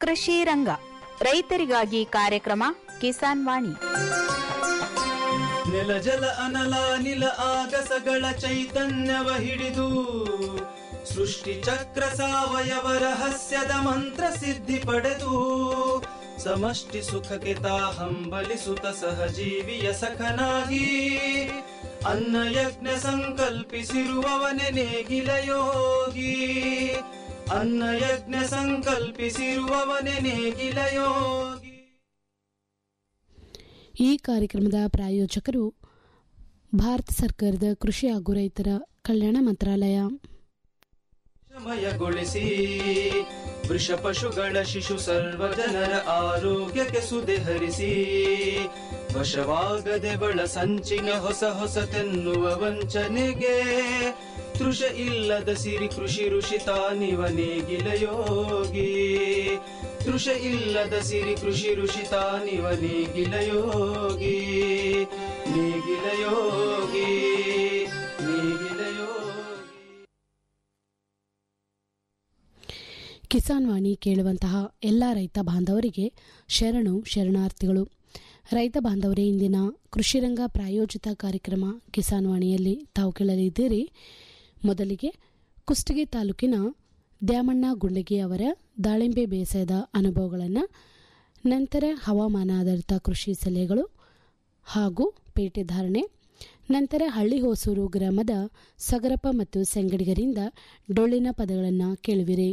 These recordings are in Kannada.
ಕೃಷಿ ರಂಗ ರೈತರಿಗಾಗಿ ಕಾರ್ಯಕ್ರಮ ಕಿಸಾನ್ ವಾಣಿ ನೆಲ ಜಲ ಅನಲ ನಿಲ ಆಗಸಗಳ ಚೈತನ್ಯವ ಹಿಡಿದು ಸೃಷ್ಟಿ ಚಕ್ರ ಸಾವಯವ ರಹಸ್ಯದ ಮಂತ್ರ ಸಿದ್ಧಿ ಪಡೆದು ಸಮಷ್ಟಿ ಸುಖಕ್ಕೆ ತಾ ಹಂಬಲಿಸುತ್ತ ಸಹಜೀವಿಯ ಸಖನಾಗಿ ಅನ್ನ ಯಜ್ಞ ಸಂಕಲ್ಪಿಸಿರುವವನೆ ನೇಗಿಲ ಯೋಗಿ ಅನ್ನ ಯಜ್ಞ ಸಂಕಲ್ಪಿಸಿರುವವನೆ ನೇಗಿಲ ಯೋಗಿ ಈ ಕಾರ್ಯಕ್ರಮದ ಪ್ರಾಯೋಜಕರು ಭಾರತ ಸರ್ಕಾರದ ಕೃಷಿ ಹಾಗೂ ರೈತರ ಕಲ್ಯಾಣ ಮಂತ್ರಾಲಯ ಮಯಗೊಳಿಸಿ ವೃಷ ಪಶುಗಳ ಶಿಶು ಸರ್ವ ಜನರ ಆರೋಗ್ಯಕ್ಕೆ ಸುದೆ ಹರಿಸಿ ವಶವಾಗದೆ ಬಳ ಸಂಚಿನ ಹೊಸ ಹೊಸತೆನ್ನುವ ವಂಚನೆಗೆ ತೃಷ ಇಲ್ಲದ ಸಿರಿ ಕೃಷಿ ಋಷಿ ತಾನಿವ ನೇಗಿಲ ಯೋಗಿ ತೃಷ ಇಲ್ಲದ ಸಿರಿ ಕೃಷಿ ಋಷಿ ತಾನಿವ ನೇಗಿಲ ಯೋಗಿ ನೇಗಿಲ ಯೋಗಿ ನೇಗಿಲ ಯೋಗಿ ಕಿಸಾನ್ ವಾಣಿ ಕೇಳುವಂತಹ ಎಲ್ಲ ರೈತ ಬಾಂಧವರಿಗೆ ಶರಣು ಶರಣಾರ್ಥಿಗಳು ರೈತ ಬಾಂಧವರೇ ಇಂದಿನ ಕೃಷಿರಂಗ ಪ್ರಾಯೋಜಿತ ಕಾರ್ಯಕ್ರಮ ಕಿಸಾನ್ ವಾಣಿಯಲ್ಲಿ ತಾವು ಕೇಳಲಿದ್ದೀರಿ ಮೊದಲಿಗೆ ಕುಷ್ಟಗಿ ತಾಲೂಕಿನ ದ್ಯಾಮಣ್ಣ ಗುಂಡಗಿ ಅವರ ದಾಳಿಂಬೆ ಬೇಸಾಯದ ಅನುಭವಗಳನ್ನು ನಂತರ ಹವಾಮಾನ ಆಧಾರಿತ ಕೃಷಿ ಸಲಹೆಗಳು ಹಾಗೂ ಪೇಟೆ ಧಾರಣೆ ನಂತರ ಹಳ್ಳಿ ಹೊಸೂರು ಗ್ರಾಮದ ಸಗರಪ್ಪ ಮತ್ತು ಸಂಗಡಿಗರಿಂದ ಡೊಳ್ಳಿನ ಪದಗಳನ್ನು ಕೇಳುವಿರಿ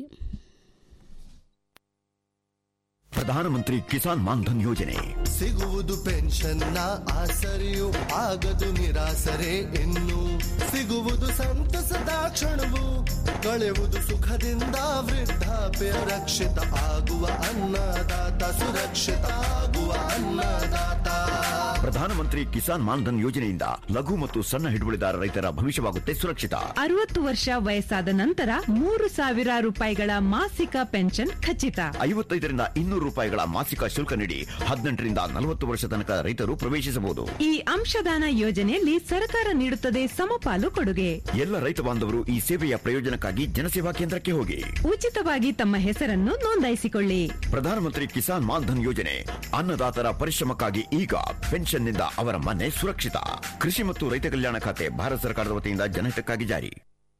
ಪ್ರಧಾನಮಂತ್ರಿ ಕಿಸಾನ್ ಮಾನ್ಧನ್ ಯೋಜನೆ ಸಿಗುವುದು ಪೆನ್ಷನ್ನ ಆಸರೆಯು ಆಗದು ನಿರಾಸರೆ ಇನ್ನು ಸಿಗುವುದು ಸಂತಸದ ಕ್ಷಣವು ಕಳೆಯುವುದು ಸುಖದಿಂದ ವೃದ್ಧಾಪ್ಯ ರಕ್ಷಿತ ಆಗುವ ಅನ್ನದಾತ ಸುರಕ್ಷಿತ ಆಗುವ ಅನ್ನದಾತ ಪ್ರಧಾನಮಂತ್ರಿ ಕಿಸಾನ್ ಮಾನ್ಧನ್ ಯೋಜನೆಯಿಂದ ಲಘು ಮತ್ತು ಸಣ್ಣ ಹಿಡುವಳಿದಾರ ರೈತರ ಭವಿಷ್ಯವಾಗುತ್ತೆ ಸುರಕ್ಷಿತ ಅರವತ್ತು ವರ್ಷ ವಯಸ್ಸಾದ ನಂತರ ಮೂರು ಸಾವಿರ ರೂಪಾಯಿಗಳ ಮಾಸಿಕ ಪೆನ್ಷನ್ ಖಚಿತ ಐವತ್ತೈದರಿಂದ ಇನ್ನೂರು ರೂಪಾಯಿಗಳ ಮಾಸಿಕ ಶುಲ್ಕ ನೀಡಿ ಹದಿನೆಂಟರಿಂದ ನಲವತ್ತು ವರ್ಷ ತನಕ ರೈತರು ಪ್ರವೇಶಿಸಬಹುದು ಈ ಅಂಶದಾನ ಯೋಜನೆಯಲ್ಲಿ ಸರ್ಕಾರ ನೀಡುತ್ತದೆ ಸಮಪಾಲು ಕೊಡುಗೆ ಎಲ್ಲ ರೈತ ಬಾಂಧವರು ಈ ಸೇವೆಯ ಪ್ರಯೋಜನಕ್ಕಾಗಿ ಜನಸೇವಾ ಕೇಂದ್ರಕ್ಕೆ ಹೋಗಿ ಉಚಿತವಾಗಿ ತಮ್ಮ ಹೆಸರನ್ನು ನೋಂದಾಯಿಸಿಕೊಳ್ಳಿ ಪ್ರಧಾನಮಂತ್ರಿ ಕಿಸಾನ್ ಮಾನ್ಧನ್ ಯೋಜನೆ ಅನ್ನದಾತರ ಪರಿಶ್ರಮಕ್ಕಾಗಿ ಈಗ ಪೆನ್ಷನ್ನಿಂದ ಅವರ ಮನೆ ಸುರಕ್ಷಿತ ಕೃಷಿ ಮತ್ತು ರೈತ ಕಲ್ಯಾಣ ಖಾತೆ ಭಾರತ ಸರ್ಕಾರದ ವತಿಯಿಂದ ಜನಹಿತಕ್ಕಾಗಿ ಜಾರಿ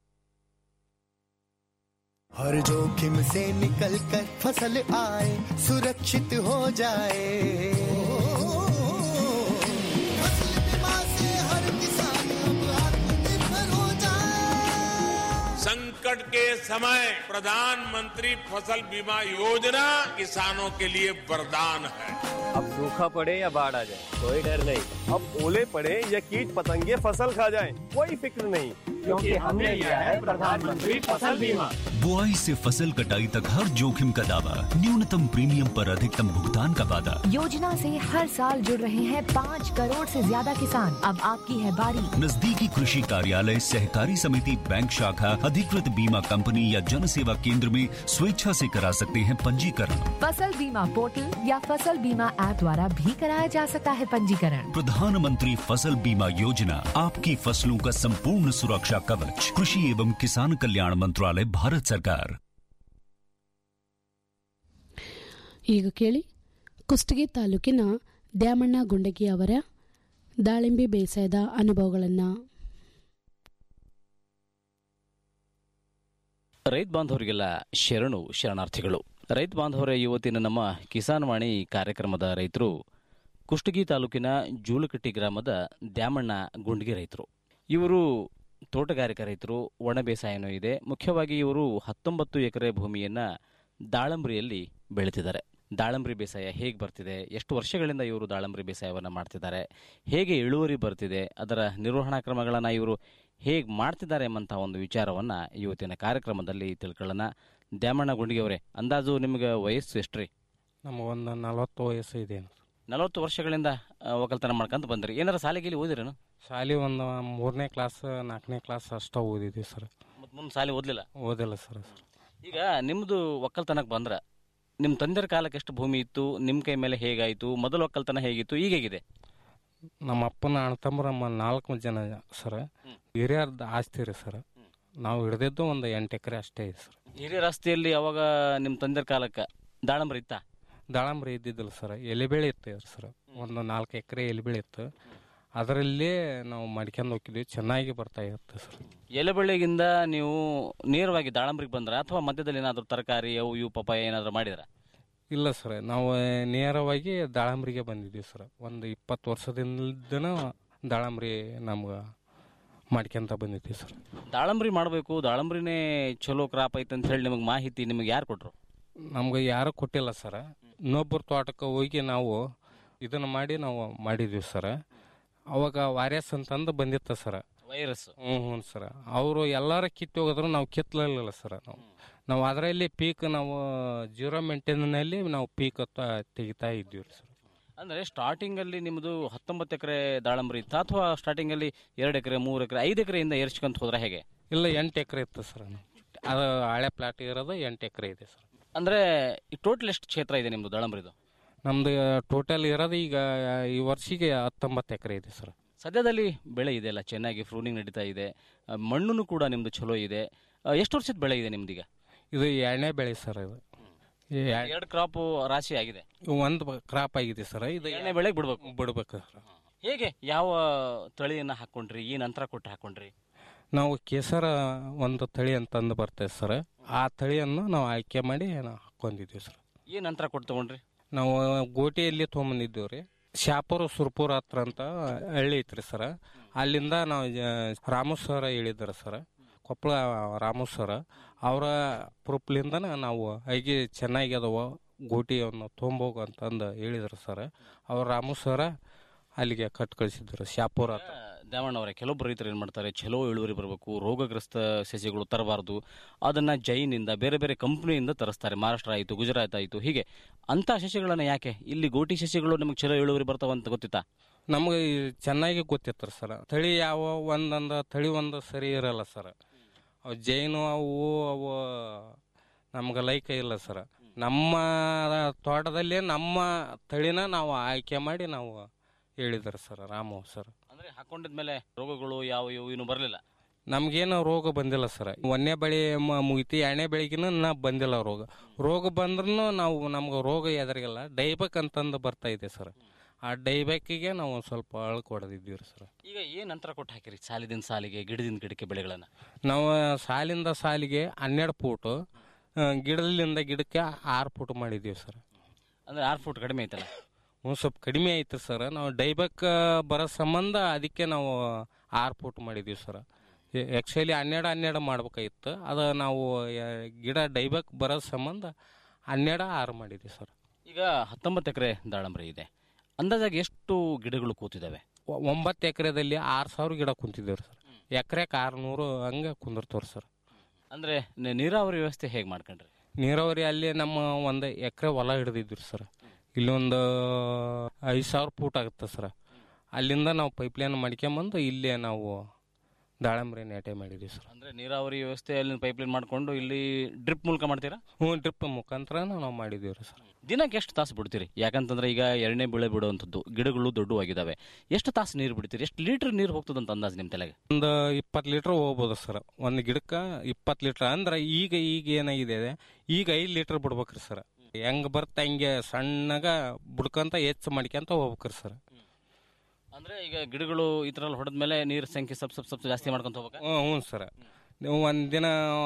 हर जोखिम से निकल कर फसल आए सुरक्षित हो जाए फसल बीमा से हर किसान अब आत्मनिर्भर हो जाए संकट के समय प्रधानमंत्री फसल बीमा योजना किसानों के लिए वरदान है अब सूखा पड़े या बाढ़ आ जाए कोई डर नहीं अब ओले पड़े या कीट पतंगे फसल खा जाए कोई फिक्र नहीं क्योंकि हमने लिया है प्रधानमंत्री फसल बीमा बुआई से फसल कटाई तक हर जोखिम का दावा न्यूनतम प्रीमियम पर अधिकतम भुगतान का वादा योजना से हर साल जुड़ रहे हैं पाँच करोड़ से ज्यादा किसान अब आपकी है बारी नजदीकी कृषि कार्यालय सहकारी समिति बैंक शाखा अधिकृत बीमा कंपनी या जन सेवा केंद्र में स्वेच्छा से करा सकते हैं पंजीकरण फसल बीमा पोर्टल या फसल बीमा ऐप द्वारा भी कराया जा सकता है पंजीकरण प्रधानमंत्री फसल बीमा योजना आपकी फसलों का संपूर्ण सुरक्षा कवच कृषि एवं किसान कल्याण मंत्रालय भारत सरकार ಈಗ ಕೇಳಿ ಕುಷ್ಟಗಿ ತಾಲೂಕಿನ ದ್ಯಾಮಣ್ಣ ಗುಂಡಗಿ ಅವರ ದಾಳಿಂಬೆ ಬೇಸಾಯದ ಅನುಭವಗಳನ್ನು ರೈತ ಬಾಂಧವರಿಗೆಲ್ಲ ಶರಣು ಶರಣಾರ್ಥಿಗಳು ರೈತ ಬಾಂಧವರ ಇವತ್ತಿನ ನಮ್ಮ ಕಿಸಾನ್ ವಾಣಿ ಕಾರ್ಯಕ್ರಮದ ರೈತರು ಕುಷ್ಟಗಿ ತಾಲೂಕಿನ ಜೂಲಕಟ್ಟಿ ಗ್ರಾಮದ ದ್ಯಾಮಣ್ಣ ಗುಂಡ್ಗಿ ರೈತರು ಇವರು ತೋಟಗಾರಿಕಾ ರೈತರು ಒಣ ಬೇಸಾಯನೂ ಇದೆ ಮುಖ್ಯವಾಗಿ ಇವರು ಹತ್ತೊಂಬತ್ತು ಎಕರೆ ಭೂಮಿಯನ್ನು ದಾಳಂಬ್ರಿಯಲ್ಲಿ ಬೆಳೀತಿದ್ದಾರೆ ದಾಳಂಬ್ರಿ ಬೇಸಾಯ ಹೇಗೆ ಬರ್ತಿದೆ ಎಷ್ಟು ವರ್ಷಗಳಿಂದ ಇವರು ದಾಳಂಬ್ರಿ ಬೇಸಾಯವನ್ನು ಮಾಡ್ತಿದ್ದಾರೆ ಹೇಗೆ ಇಳುವರಿ ಬರ್ತಿದೆ ಅದರ ನಿರ್ವಹಣಾ ಕ್ರಮಗಳನ್ನು ಇವರು ಹೇಗೆ ಮಾಡ್ತಿದ್ದಾರೆ ಎಂಬಂಥ ಒಂದು ವಿಚಾರವನ್ನು ಇವತ್ತಿನ ಕಾರ್ಯಕ್ರಮದಲ್ಲಿ ತಿಳ್ಕೊಳ್ಳೋಣ ದ್ಯಾಮಣ್ಣ ಗುಂಡಿಗೆ ಅವರೇ ಅಂದಾಜು ನಿಮಗೆ ವಯಸ್ಸು ಎಷ್ಟ್ರಿ ನಮಗೊಂದು ನಲವತ್ತು ವಯಸ್ಸು ಇದೆ ನಲವತ್ತು ವರ್ಷಗಳಿಂದ ಆ, ಒಕ್ಕಲ್ತನ ಮಾಡ್ಕೊಂತ ಬಂದ್ರಿ ಏನಾರ ಸಾಲಿಗೆಲಿ ಓದಿರೇನು ಶಾಲೆ ಒಂದು ಮೂರನೇ ಕ್ಲಾಸ್ ನಾಲ್ಕನೇ ಕ್ಲಾಸ್ ಅಷ್ಟ ಓದಿದ್ವಿ ಸರ್ ಮತ್ತು ಮುಂದೆ ಸಾಲಿ ಓದಲಿಲ್ಲ ಓದಿಲ್ಲ ಸರ್ ಈಗ ನಿಮ್ಮದು ಒಕ್ಕಲ್ತನಕ್ಕೆ ಬಂದ್ರೆ ನಿಮ್ಮ ತಂದೆರ ಕಾಲಕ್ಕೆ ಎಷ್ಟು ಭೂಮಿ ಇತ್ತು ನಿಮ್ಮ ಕೈ ಮೇಲೆ ಹೇಗಾಯಿತು ಮೊದಲು ಒಕ್ಕಲ್ತನ ಹೇಗಿತ್ತು ಈಗ ಹೇಗಿದೆ ನಮ್ಮ ಅಪ್ಪನ ಅಣ್ಣ ತಮ್ಮರು ನಮ್ಮ ನಾಲ್ಕು ಜನ ಸರ್ ಹಿರಿಯರ್ದ ಆಸ್ತಿ ರೀ ಸರ್ ನಾವು ಹಿಡ್ದಿದ್ದು ಒಂದು ಎಂಟು ಎಕರೆ ಅಷ್ಟೇ ಇದೆ ಸರ್ ಹಿರಿಯ ರಸ್ತೆಯಲ್ಲಿ ಅವಾಗ ನಿಮ್ಮ ತಂದೆರ ಕಾಲಕ್ಕೆ ದಾಳಂಬ್ರಿ ಇತ್ತ ದಾಳಂಬ್ರಿ ಇದ್ದಿದ್ದಿಲ್ಲ ಸರ್ ಎಲೆಬೇಳೆ ಇತ್ತು ಸರ್ ಒಂದು ನಾಲ್ಕು ಎಕರೆ ಎಲೆಬೇಳೆ ಇತ್ತು ಅದರಲ್ಲೇ ನಾವು ಮಾಡ್ಕೊಂಡು ಹೋಗಿದ್ವಿ ಚೆನ್ನಾಗಿ ಬರ್ತಾ ಇರುತ್ತೆ ಸರ್ ಎಲೆಬಳ್ಳಿಗಿಂದ ನೀವು ನೇರವಾಗಿ ದಾಳಂಬ್ರಿಗೆ ಬಂದ್ರ ಅಥವಾ ಮಧ್ಯದಲ್ಲಿ ಏನಾದರೂ ತರಕಾರಿ ಅವು ಇವು ಪಪ್ಪಾಯ ಏನಾದರೂ ಮಾಡಿದ್ರ ಇಲ್ಲ ಸರ್ ನಾವು ನೇರವಾಗಿ ದಾಳಂಬ್ರಿಗೆ ಬಂದಿದ್ದೀವಿ ಸರ್ ಒಂದು ಇಪ್ಪತ್ತು ವರ್ಷದಿಂದನ ದಾಳಂಬ್ರಿ ನಮ್ಗೆ ಮಾಡ್ಕೊಂತ ಬಂದಿದ್ದೀವಿ ಸರ್ ದಾಳಂಬ್ರಿ ಮಾಡಬೇಕು ದಾಳಂಬ್ರಿನೇ ಚಲೋ ಕ್ರಾಪ್ ಐತೆ ಅಂತ ಹೇಳಿ ನಿಮಗೆ ಮಾಹಿತಿ ನಿಮಗೆ ಯಾರು ಕೊಟ್ರು ನಮ್ಗೆ ಯಾರು ಕೊಟ್ಟಿಲ್ಲ ಸರ್ ಇನ್ನೊಬ್ಬರ ತೋಟಕ್ಕೆ ಹೋಗಿ ನಾವು ಇದನ್ನು ಮಾಡಿ ನಾವು ಮಾಡಿದ್ವಿ ಸರ್ ಅವಾಗ ವಾರಿಯಸ್ ಅಂತಂದು ಬಂದಿತ್ತ ಸರ್ ವೈರಸ್ ಹ್ಞೂ ಹ್ಞೂ ಸರ್ ಅವರು ಎಲ್ಲರ ಕಿತ್ತು ಹೋಗಿದ್ರು ನಾವು ಕಿತ್ತಲಿಲ್ಲ ಸರ್ ನಾವು ನಾವು ಅದರಲ್ಲಿ ಪೀಕ್ ನಾವು ಜೀರೋ ಮೇಂಟೈನಲ್ಲಿ ನಾವು ಪೀಕ್ ತೆಗಿತಾ ಇದ್ದೀವಿ ಸರ್ ಅಂದ್ರೆ ಸ್ಟಾರ್ಟಿಂಗ್ ಅಲ್ಲಿ ನಿಮ್ದು ಹತ್ತೊಂಬತ್ತು ಎಕರೆ ದಾಳಂಬ್ರಿ ಇತ್ತ ಅಥವಾ ಸ್ಟಾರ್ಟಿಂಗ್ ಅಲ್ಲಿ ಎರಡು ಎಕರೆ ಮೂರು ಎಕರೆ ಐದು ಎಕರೆಯಿಂದ ಏರ್ಸ್ಕೊಂತ ಹೋದ್ರೆ ಹೇಗೆ ಇಲ್ಲ ಎಂಟು ಎಕರೆ ಇತ್ತು ಸರ್ ಅದು ಹಳೆ ಪ್ಲಾಟ್ ಇರೋದು ಎಂಟು ಎಕರೆ ಇದೆ ಸರ್ ಅಂದ್ರೆ ಟೋಟಲ್ ಎಷ್ಟು ಕ್ಷೇತ್ರ ಇದೆ ನಿಮ್ದು ದಾಳಂಬ್ರಿದು ನಮ್ದು ಟೋಟಲ್ ಇರೋದು ಈಗ ಈ ವರ್ಷಿಗೆ ಹತ್ತೊಂಬತ್ತು ಎಕರೆ ಇದೆ ಸರ್ ಸದ್ಯದಲ್ಲಿ ಬೆಳೆ ಇದೆ ಅಲ್ಲ ಚೆನ್ನಾಗಿ ಫ್ರೂನಿಂಗ್ ನಡೀತಾ ಇದೆ ಆ, ಮಣ್ಣುನು ಕೂಡ ನಿಮ್ದು ಚಲೋ ಇದೆ ಆ, ಎಷ್ಟು ವರ್ಷದ ಬೆಳೆ ಇದೆ ನಿಮ್ದೀಗ ಇದು ಎರಡನೇ ಬೆಳೆ ಸರ್ ಇದು ಎರಡು ಕ್ರಾಪ್ ರಾಶಿ ಆಗಿದೆ ಒಂದು ಕ್ರಾಪ್ ಆಗಿದೆ ಸರ್ ಇದು ಎರಡನೇ ಬೆಳೆಗೆ ಬಿಡ್ಬೇಕು ಬಿಡ್ಬೇಕು ಸರ್ ಹೇಗೆ ಯಾವ ತಳಿಯನ್ನ ಹಾಕೊಂಡ್ರಿ ಏನ್ ಅಂತರ ಕೊಟ್ಟು ಹಾಕೊಂಡ್ರಿ ನಾವು ಕೇಸರ ಒಂದು ತಳಿ ಅಂತಂದು ಬರ್ತೇವೆ ಸರ್ ಆ ತಳಿಯನ್ನು ನಾವು ಆಯ್ಕೆ ಮಾಡಿ ನಾವು ಹಾಕೊಂಡಿದ್ದೀವಿ ಸರ್ ಏನ್ ಅಂತರ ಕೊಟ್ಟು ತಗೊಂಡ್ರಿ ನಾವು ಗೋಟಿಯಲ್ಲಿ ತೊಗೊಂಬಂದಿದ್ದೀವಿ ರೀ ಶಾಪುರ ಸುರ್ಪುರ ಹತ್ರ ಅಂತ ಹಳ್ಳಿ ಐತ್ರಿ ಸರ್ ಅಲ್ಲಿಂದ ನಾವು ರಾಮು ಸರ್ ಹೇಳಿದ್ರು ಸರ್ ಕೊಪ್ಪಳ ರಾಮು ಸರ್ ಅವರ ಪ್ರೂಫ್ಲಿಂದನ ನಾವು ಐಗಿ ಚೆನ್ನಾಗಿ ಅದಾವ ಗೋಟಿಯನ್ನು ತೊಗೊಂಬೋಗು ಅಂತಂದು ಹೇಳಿದ್ರು ಸರ್ ಅವ್ರು ರಾಮು ಸರ ಅಲ್ಲಿಗೆ ಕಟ್ ಕಳಿಸಿದ್ರು ಶಾಪುರ ಹತ್ರ ದ್ಯಾಮಣ್ಣ ಅವರೇ ಕೆಲವೊಬ್ಬರು ರೈತರು ಏನು ಮಾಡ್ತಾರೆ ಚಲೋ ಇಳುವರಿ ಬರಬೇಕು ರೋಗಗ್ರಸ್ತ ಸಸ್ಯಗಳು ತರಬಾರ್ದು ಅದನ್ನ ಜೈನಿಂದ ಬೇರೆ ಬೇರೆ ಕಂಪ್ನಿಯಿಂದ ತರಿಸ್ತಾರೆ ಮಹಾರಾಷ್ಟ್ರ ಆಯಿತು ಗುಜರಾತ್ ಆಯಿತು ಹೀಗೆ ಅಂತ ಸಸ್ಯಗಳನ್ನ ಯಾಕೆ ಇಲ್ಲಿ ಗೋಟಿ ಸಸ್ಯಗಳು ನಮಗೆ ಚಲೋ ಇಳುವರಿ ಬರ್ತಾವಂತ ಗೊತ್ತಿತ್ತಾ ನಮ್ಗೆ ಈ ಚೆನ್ನಾಗಿ ಗೊತ್ತಿತ್ತು ಸರ್ ತಳಿ ಯಾವ ಒಂದೊಂದು ತಳಿ ಒಂದು ಸರಿ ಇರಲ್ಲ ಸರ್ ಅವು ಜೈನು ಅವು ಅವು ನಮ್ಗೆ ಲೈಕ ಇಲ್ಲ ಸರ್ ನಮ್ಮ ತೋಟದಲ್ಲಿ ನಮ್ಮ ತಳಿನ ನಾವು ಆಯ್ಕೆ ಮಾಡಿ ನಾವು ಹೇಳಿದ್ರು ಸರ್ ರಾಮು ಸರ್ ಅಂದ್ರೆ ಹಾಕೊಂಡಿದ್ಮೇಲೆ ರೋಗಗಳು ಯಾವ ಇವು ಇನ್ನೂ ಬರಲಿಲ್ಲ ನಮ್ಗೇನು ರೋಗ ಬಂದಿಲ್ಲ ಸರ್ ಒಂದನೇ ಬೆಳೆ ಮ- ಮುಗಿತಿ ಎರಡನೇ ಬೆಳೆಗಿನ ನಾ ಬಂದಿಲ್ಲ ರೋಗ ರೋಗ ಬಂದ್ರೂ ನಾವು ನಮ್ಗೆ ರೋಗ ಎದುರಿಗಿಲ್ಲ ಡೈಬಕ್ ಅಂತಂದು ಬರ್ತಾ ಇದೆ ಸರ್ ಆ ಡೈಬಕ್ಕಿಗೆ ನಾವು ಒಂದ್ ಸ್ವಲ್ಪ ಅಳ್ಕ ಹೊಡೆದಿದ್ದೀವಿ ಸರ್ ಈಗ ಏನ್ ಅಂತರ ಕೊಟ್ಟು ಹಾಕಿರಿ ಸಾಲಿದಿಂದ ಸಾಲಿಗೆ ಗಿಡದಿಂದ ಗಿಡಕ್ಕೆ ಬೆಳೆಗಳನ್ನ ನಾವು ಸಾಲಿಂದ ಸಾಲಿಗೆ ಹನ್ನೆರಡು ಫೂಟು ಆ, ಗಿಡದಿಂದ ಗಿಡಕ್ಕೆ ಆರು ಫೂಟ್ ಮಾಡಿದ್ದೀವಿ ಸರ್ ಅಂದ್ರೆ ಆರು ಫುಟ್ ಕಡಿಮೆ ಐತಲ್ಲ ಒಂದು ಸ್ವಲ್ಪ ಕಡಿಮೆ ಐತೆ ಸರ್ ನಾವು ಡೈಬಕ್ ಬರೋ ಸಂಬಂಧ ಅದಕ್ಕೆ ನಾವು ಆರು ಫೂಟ್ ಮಾಡಿದ್ದೀವಿ ಸರ್ ಆ್ಯಕ್ಚುಲಿ ಹನ್ನೆರಡು ಹನ್ನೆರಡು ಮಾಡ್ಬೇಕಾಗಿತ್ತು ಅದು ನಾವು ಆ, ಗಿಡ ಡೈಬಕ್ ಬರೋ ಸಂಬಂಧ ಹನ್ನೆರಡು ಆರು ಮಾಡಿದ್ದೀವಿ ಸರ್ ಈಗ ಹತ್ತೊಂಬತ್ತು ಎಕರೆ ದಾಳಂಬ್ರಿ ಇದೆ ಅಂದಾಜಾಗಿ ಎಷ್ಟು ಗಿಡಗಳು ಕೂತಿದ್ದಾವೆ ಒ- ಒಂಬತ್ತು ಎಕರೆದಲ್ಲಿ ಆರು ಸಾವಿರ ಗಿಡ ಕುಂತಿದ್ದೇವೆ ಸರ್ ಎಕರೆಗೆ ಆರುನೂರು ಹಂಗೆ ಕುಂದಿರ್ತವ್ರಿ ಸರ್ ಅಂದ್ರೆ ನೆ- ನೀರಾವರಿ ವ್ಯವಸ್ಥೆ ಹೇಗೆ ಮಾಡ್ಕೊಂಡ್ರಿ ನೀರಾವರಿ ಅಲ್ಲಿ ನಮ್ಮ ಒಂದು ಎಕರೆ ಹೊಲ ಹಿಡಿದಿದ್ವಿ ಸರ್ ಇಲ್ಲೊಂದು ಐದು ಸಾವಿರ ಫೂಟ್ ಆಗುತ್ತೆ ಸರ್ ಅಲ್ಲಿಂದ ನಾವು ಪೈಪ್ಲೈನ್ ಮಾಡ್ಕೊಂಬಂದು ಇಲ್ಲೇ ನಾವು ದಾಳಂಬ್ರಿ ನಾಟಿ ಮಾಡಿದ್ವಿ ಸರ್ ಅಂದ್ರೆ ನೀರಾವರಿ ವ್ಯವಸ್ಥೆ ಅಲ್ಲಿ ಪೈಪ್ಲೈನ್ ಮಾಡ್ಕೊಂಡು ಇಲ್ಲಿ ಡ್ರಿಪ್ ಮೂಲಕ ಮಾಡ್ತೀರಾ ಹ್ಞೂ ಡ್ರಿಪ್ ಮುಖಾಂತರ ನಾವು ಮಾಡಿದ್ದೀವಿ ರೀ ಸರ್ ದಿನಕ್ಕೆ ಎಷ್ಟು ತಾಸು ಬಿಡ್ತೀರಿ ಯಾಕಂತಂದ್ರೆ ಈಗ ಎರಡನೇ ಬೆಳೆ ಬಿಡುವಂಥದ್ದು ಗಿಡಗಳು ದೊಡ್ಡವಾಗಿದ್ದಾವೆ ಎಷ್ಟು ತಾಸು ನೀರು ಬಿಡ್ತೀರಿ ಎಷ್ಟು ಲೀಟರ್ ನೀರು ಹೋಗ್ತದಂತ ಅಂದಾಜು ನಿಮ್ಮ ತಲೆಗೆ ಒಂದು ಇಪ್ಪತ್ತು ಲೀಟ್ರ್ ಹೋಗ್ಬೋದು ಸರ್ ಒಂದು ಗಿಡಕ್ಕೆ ಇಪ್ಪತ್ತು ಲೀಟ್ರ್ ಅಂದ್ರೆ ಈಗ ಈಗ ಏನಾಗಿದೆ ಈಗ ಐದು ಲೀಟ್ರ್ ಬಿಡ್ಬೇಕ್ರಿ ಸರ್ ಹೆಂಗ್ ಬರ್ತಾ ಹಂಗೆ ಸಣ್ಣಗ ಬುಡ್ಕಂತ ಹೆಚ್ಚು ಮಾಡ್ಕೊಂತ ಹೋಗ್ಬೇಕ್ರಿ ಸರ್ ಅಂದ್ರೆ ಈಗ ಗಿಡಗಳು ಈ ತರ ಹೊಡೆದ್ಮೇಲೆ ನೀರ್ ಸಂಖ್ಯೆ ಸ್ವಲ್ಪ ಸ್ವಲ್ಪ ಸ್ವಲ್ಪ ಜಾಸ್ತಿ ಮಾಡ್ಕೊಂತ ಹೋಗ್ಬೇಕಾ ಹ್ಞೂ ಹ್ಞೂ ಸರ್ ನೀವು ಒಂದು ದಿನ